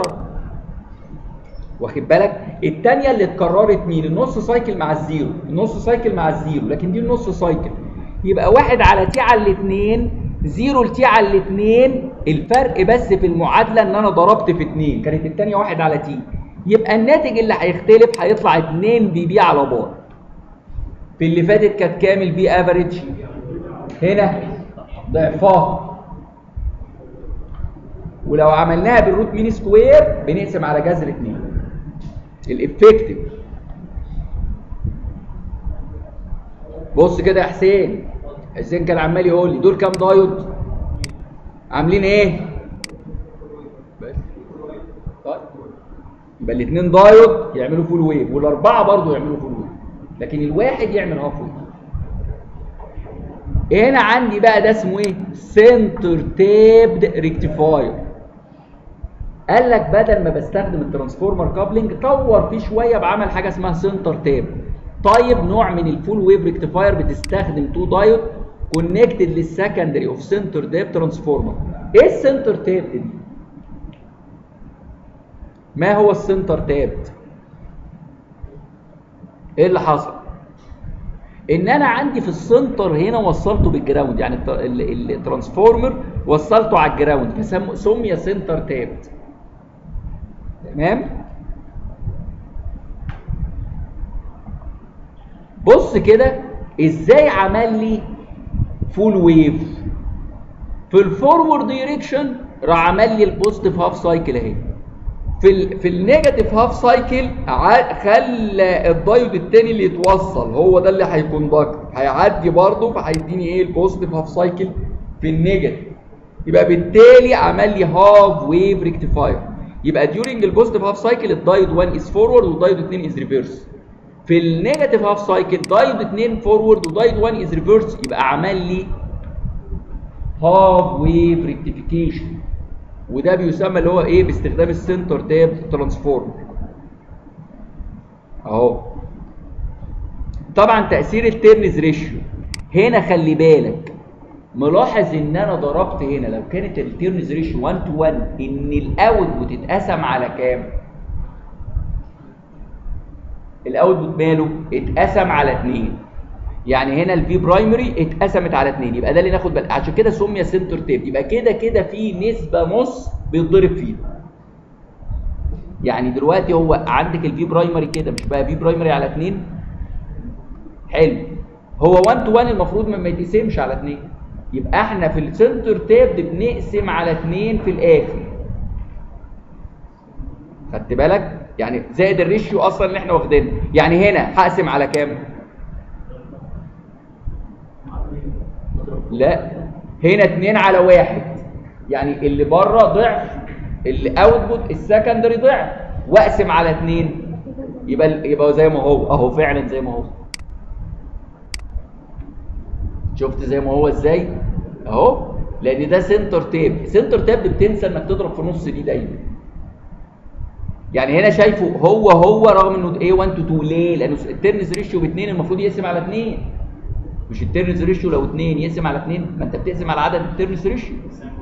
واخد بالك الثانيه اللي اتكررت مين النص سايكل مع الزيرو النص سايكل مع الزيرو لكن دي النص سايكل يبقى واحد على تي على الاثنين زيرو لتي على الاثنين الفرق بس في المعادله ان انا ضربت في اثنين كانت الثانيه واحد على تي يبقى الناتج اللي هيختلف هيطلع 2 بي بي على بار في اللي فاتت كانت كام البي افريج هنا ضعفها ولو عملناها بالروت مين سكوير بنقسم على جذر 2 الافكتيف بص كده يا حسين حسين كان عمال يقول لي دول كام دايود عاملين ايه بس طيب يبقى الاثنين دايود يعملوا فول ويف والاربعه برضو يعملوا فول ويف لكن الواحد يعمل هاف ويف هنا عندي بقى ده اسمه ايه سنتر تيبد ريكتيفاير قال لك بدل ما بستخدم الترانسفورمر كابلنج طور فيه شويه بعمل حاجه اسمها سنتر تاب طيب نوع من الفول ويف ريكتيفاير بتستخدم تو دايود كونكتد للسكندري اوف سنتر تاب ترانسفورمر ايه السنتر تاب دي ما هو السنتر تاب ايه اللي حصل ان انا عندي في السنتر هنا وصلته بالجراوند يعني الت- ال- الترانسفورمر وصلته على الجراوند فسمي سنتر تاب تمام بص كده ازاي عمل لي فول ويف في الفورورد دايركشن راح عمل لي البوزيتيف هاف سايكل اهي في ال في النيجاتيف هاف سايكل ع- خلى الدايود التاني اللي يتوصل هو ده اللي هيكوندكت هيعدي برضه فهيديني ايه البوزيتيف هاف سايكل في النيجاتيف يبقى بالتالي عمل لي هاف ويف ريكتيفاير يبقى ديورنج البوزيتيف هاف سايكل الدايود 1 از فورورد والدايود 2 از ريفرس في النيجاتيف هاف سايكل دايود 2 فورورد ودايود 1 از ريفرس يبقى عمل لي هاف ويف ريكتيفيكيشن وده بيسمى اللي هو ايه باستخدام السنتر تاب ترانسفورم اهو طبعا تاثير التيرنز ريشيو هنا خلي بالك ملاحظ ان انا ضربت هنا لو كانت التيرنز ريشيو 1 تو 1 ان الاوت بتتقسم على كام الاوتبوت ماله اتقسم على 2 يعني هنا الفي برايمري اتقسمت على 2 يبقى ده اللي ناخد بالك عشان كده سمي سنتر تيب يبقى كده كده في نسبه نص بيتضرب فيها يعني دلوقتي هو عندك الفي برايمري كده مش بقى في برايمري على 2 حلو هو 1 تو 1 المفروض ما ما يتقسمش على 2 يبقى احنا في السنتر تاب بنقسم على 2 في الاخر خدت بالك يعني زائد الريشيو اصلا اللي احنا واخدينه يعني هنا هقسم على كام لا هنا 2 على واحد يعني اللي بره ضعف اللي اوتبوت السكندري ضعف واقسم على 2 يبقى يبقى زي ما هو اهو فعلا زي ما هو شفت زي ما هو ازاي اهو لان ده سنتر تاب سنتر تاب بتنسى انك تضرب في نص دي دايما يعني هنا شايفه هو هو رغم انه ايه 1 تو 2 ليه لانه الترنز ريشيو ب 2 المفروض يقسم على 2 مش الترنز ريشيو لو 2 يقسم على 2 ما انت بتقسم على عدد الترنز ريشيو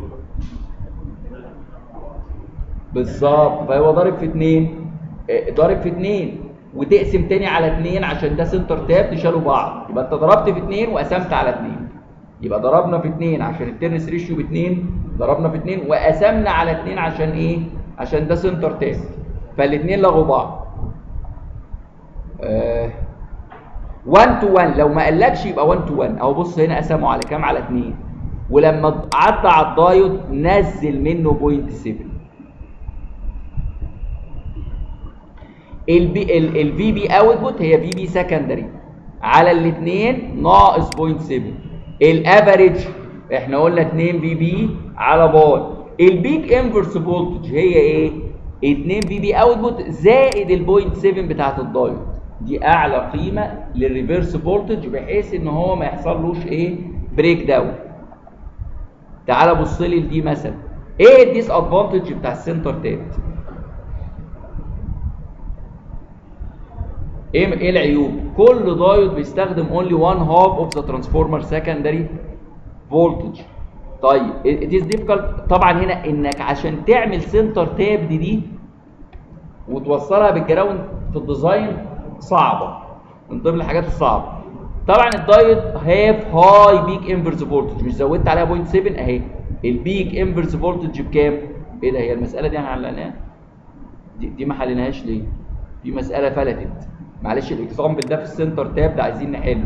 بالظبط فهو ضارب في 2 آه، ضارب في 2 وتقسم تاني على 2 عشان ده سنتر تاب تشالوا بعض يبقى انت ضربت في 2 وقسمت على 2 يبقى ضربنا في 2 عشان الترنس ريشيو ب 2 ضربنا في 2 وقسمنا على 2 عشان ايه عشان ده سنتر تاب فالاثنين لغوا بعض آه 1 تو 1 لو ما قالكش يبقى 1 تو 1 اهو بص هنا قسموا على كام على 2 ولما عدى على الدايود نزل منه 0.7 البي الفي بي اوتبوت هي في بي سكندري على الاثنين ناقص 0.7 الافريج احنا قلنا 2 في بي على باي البيك انفرس فولتج هي ايه 2 في بي اوتبوت زائد ال 0.7 بتاعت الدايود دي اعلى قيمه للريفرس فولتج بحيث ان هو ما يحصلوش ايه بريك داون تعال بص لي لدي مثلا ايه الديس ادفانتج بتاع السنتر تاب ايه ايه العيوب كل دايود بيستخدم only one half of the transformer secondary voltage طيب it is difficult طبعا هنا انك عشان تعمل سنتر تاب دي دي وتوصلها بالجراوند في الديزاين صعبه من ضمن الحاجات الصعبه طبعا الدايود هاف هاي بيك انفرس فولتج مش زودت عليها 0.7 اهي البيك انفرس فولتج بكام ايه ده هي المساله دي حلناها دي, دي ما حليناهاش ليه دي مساله فلتت معلش الاكزامبل ده في السنتر تاب ده عايزين نحله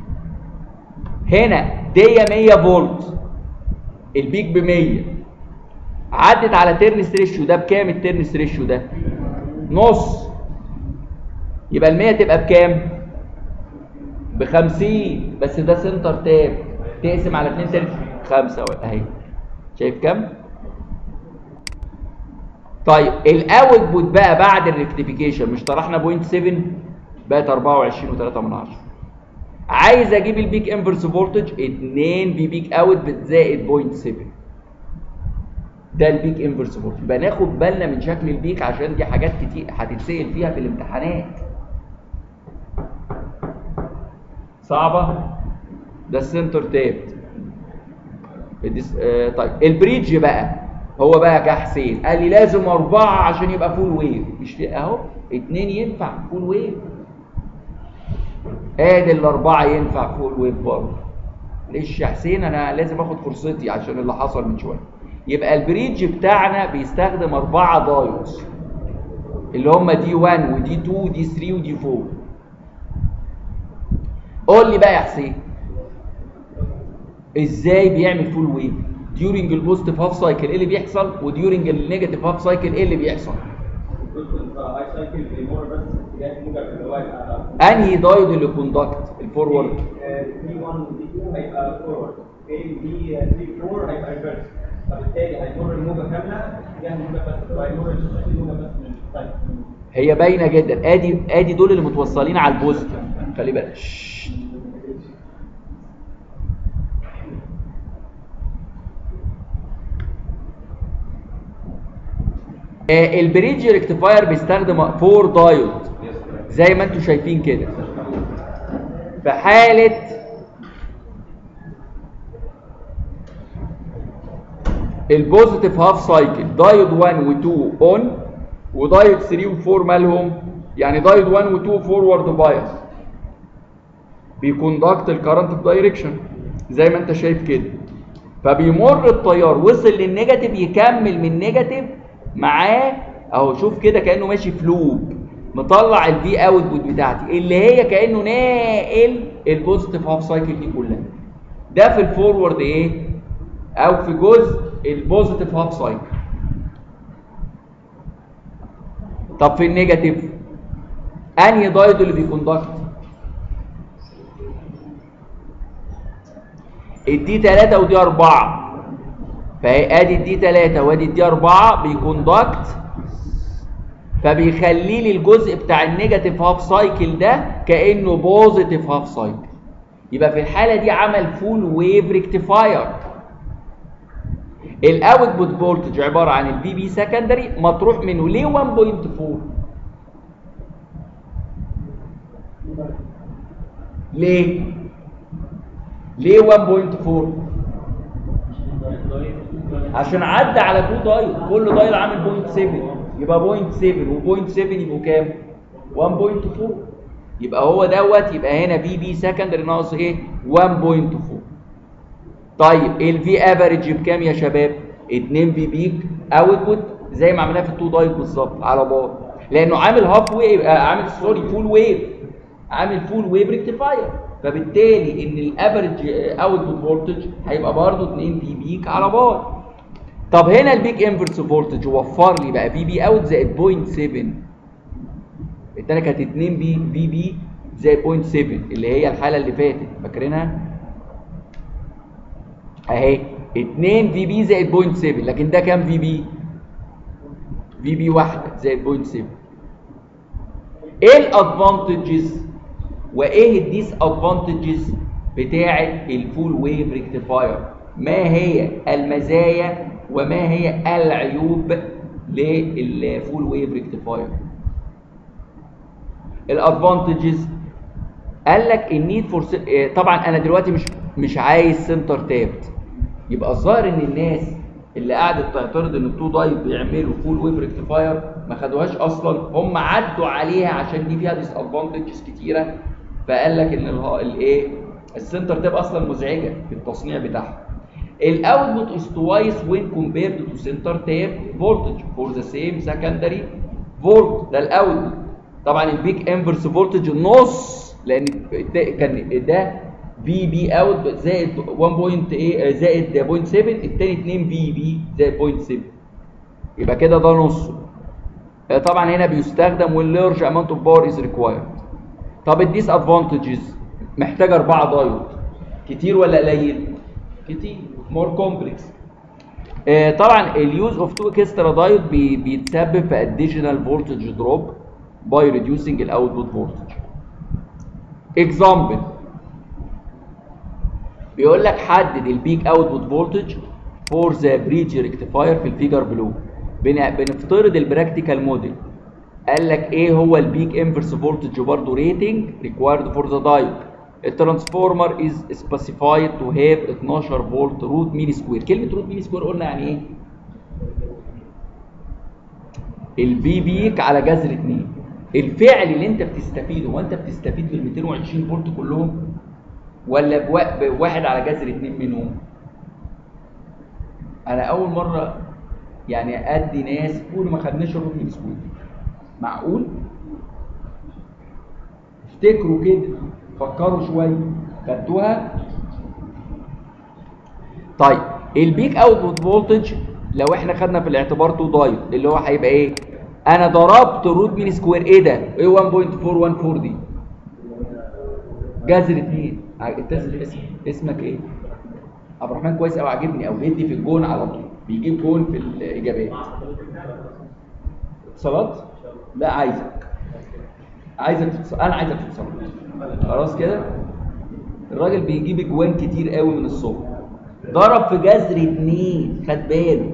هنا دي 100 فولت البيك ب 100 عدت على ترنس ريشيو ده بكام الترنس ريشيو ده نص يبقى ال 100 تبقى بكام ب 50 بس ده سنتر تاب تقسم على 2 ترنس 5 اهي شايف كام طيب الاوتبوت بقى بعد الريكتيفيكيشن مش طرحنا 0.7 بقت 24 و3 من 10 عايز اجيب البيك انفرس فولتج 2 بي بيك اوت زائد 0.7 ده البيك انفرس فولتج يبقى ناخد بالنا من شكل البيك عشان دي حاجات كتير هتتسال فيها في الامتحانات صعبه ده السنتر تابت الديس... آه طيب البريدج بقى هو بقى جه حسين قال لي لازم أربعة عشان يبقى فول ويف مش في أهو اتنين ينفع فول ويف ادي الأربعة ينفع فول ويف برضه ليش يا حسين أنا لازم آخد فرصتي عشان اللي حصل من شوية يبقى البريدج بتاعنا بيستخدم أربعة دايودز اللي هم دي 1 ودي 2 ودي 3 ودي 4 قول لي بقى يا حسين ازاي بيعمل فول ويف ديورنج البوزيتيف هاف سايكل ايه اللي بيحصل وديورنج النيجاتيف هاف سايكل ايه اللي بيحصل هاي سايكل بيمر بس اتجاه الموجب اللي هو يبقى انهي دايود اللي كوندكت الفورورد دي 1 ودي 2 هيبقى فورورد دي 3 4 هيبقى ريفرس فبالتالي هيمر الموجه كامله اتجاه الموجب بس وهيمر الموجه بس من السايكل هي باينه جدا ادي ادي دول اللي متوصلين على البوزيتيف خلي بالك شش. آه، البريدج ريكتيفاير بيستخدم فور دايود زي ما انتم شايفين كده في حاله البوزيتيف هاف سايكل دايود 1 و2 اون ودايود 3 و4 مالهم يعني دايود 1 و2 فورورد بايس بيكوندكت الكرنت في دايركشن زي ما انت شايف كده فبيمر التيار وصل للنيجاتيف يكمل من نيجاتيف معاه اهو شوف كده كانه ماشي في لوب مطلع الفي اوتبوت بتاعتي اللي هي كانه ناقل البوزيتيف هاف سايكل دي كلها ده في الفورورد ايه او في جزء البوزيتيف هاف سايكل طب في النيجاتيف انهي دايود اللي بيكوندكت الدي 3 ودي 4 فهي ادي الدي 3 وادي الدي 4 بيكوندكت فبيخلي لي الجزء بتاع النيجاتيف هاف سايكل ده كانه بوزيتيف هاف سايكل يبقى في الحاله دي عمل فول ويف ريكتيفاير الاوتبوت فولتج عباره عن الفي بي سكندري مطروح منه ليه 1.4 ليه ليه 1.4 عشان عدى على 2 دايل كل دايل عامل 0.7 يبقى 0.7 و0.7 يبقوا كام 1.4 يبقى هو دوت يبقى هنا في بي سكندري ناقص ايه 1.4 طيب الفي افريج بكام يا شباب 2 في بيك اوتبوت زي ما عملناها في التو دايت بالظبط على بعض لانه عامل هاف ويف آه عامل سوري فول ويف عامل فول ويف ريكتيفاير فبالتالي ان الافريج اوتبوت فولتج هيبقى برضه 2 في بيك على بعض طب هنا البيك انفرس فولتج وفر لي بقى في بي اوت زائد 0.7 التانية كانت 2 بي في بي زائد 0.7 اللي هي الحالة اللي فاتت فاكرينها؟ اهي 2 في بي زائد 0.7 لكن ده كام في بي؟ في بي واحدة زائد 0.7 ايه الادفانتجز وايه الديس ادفانتجز بتاعه الفول ويف ريكتيفاير ما هي المزايا وما هي العيوب للفول ويف ريكتيفاير الادفانتجز قال لك النيد فور طبعا انا دلوقتي مش مش عايز سنتر تابت يبقى الظاهر ان الناس اللي قعدت تعترض ان التو دايت بيعملوا فول ويف ريكتيفاير ما خدوهاش اصلا هم عدوا عليها عشان دي فيها ديس ادفانتجز كتيره فقال لك ان الايه السنتر تاب اصلا مزعجه في التصنيع بتاعها الاوتبوت از توايس وين كومبيرد تو سنتر تاب فولتج فور ذا سيم سكندري فولت ده الاوتبوت طبعا البيك انفرس فولتج النص لان كان ده في بي اوت زائد 1. ايه زائد 0.7 الثاني 2 في بي زائد 0.7 يبقى كده ده نصه طبعا هنا بيستخدم واللارج اماونت اوف باور از ريكوايرد طب الديس ادفانتجز محتاج اربعه دايود كتير ولا قليل كتير مور كومبلكس طبعا اليوز اوف تو اكسترا دايود بي بيتسبب في اديشنال فولتج دروب باي ريديوسينج الاوتبوت فولتج اكزامبل بيقول لك حدد البيك اوتبوت فولتج فور ذا بريدج ريكتيفاير في الفيجر بلو بن- بنفترض البراكتيكال موديل قال لك ايه هو البيك انفرس فولتج برضه ريتنج ريكوايرد فور ذا دايود الترانسفورمر از سبيسيفايد تو هاف 12 فولت روت ميلي سكوير كلمه روت ميلي سكوير قلنا يعني ايه البي بيك على جذر 2 الفعل اللي انت بتستفيده هو انت بتستفيد بال 220 فولت كلهم ولا بوا- بواحد على جذر 2 منهم انا اول مره يعني ادي ناس يقولوا ما خدناش الروت ميلي سكوير معقول افتكروا كده فكروا شويه خدتوها طيب البيك اوتبوت فولتج لو احنا خدنا في الاعتبار تو دايود اللي هو هيبقى ايه انا ضربت روت مين سكوير ايه ده ايه 1.414 دي جذر 2 انت اسم اسمك ايه عبد الرحمن كويس قوي عاجبني او بيدي في الجون على طول بيجيب جون في الاجابات اتصالات لا عايزك عايزك تتصل انا عايزك تتصل خلاص كده الراجل بيجيب اجوان كتير قوي من الصبح ضرب في جذر اتنين خد باله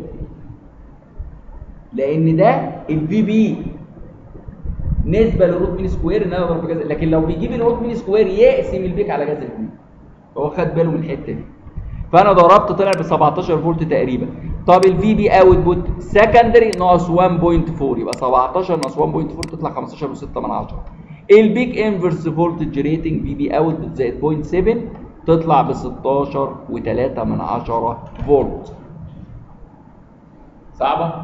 لان ده البي بي نسبه للروت مين سكوير ان انا اضرب في جذر لكن لو بيجيب الروت مين سكوير يقسم البيك على جذر اتنين هو خد باله من الحته دي فانا ضربت طلع ب 17 فولت تقريبا طب الفي بي اوتبوت سكندري ناقص 1.4 يبقى 17 ناقص 1.4 تطلع 15 و6 من 10 البيك انفرس فولتج ريتنج في بي اوتبوت زائد 0.7 تطلع ب 16 و3 من 10 فولت صعبه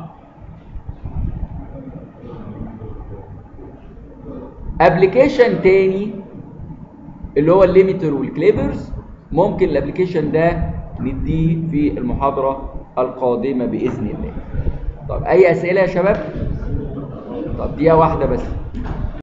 ابلكيشن تاني اللي هو الليميتر والكليبرز ممكن الابلكيشن ده نديه في المحاضرة القادمة بإذن الله طب أي أسئلة يا شباب؟ طب دقيقة واحدة بس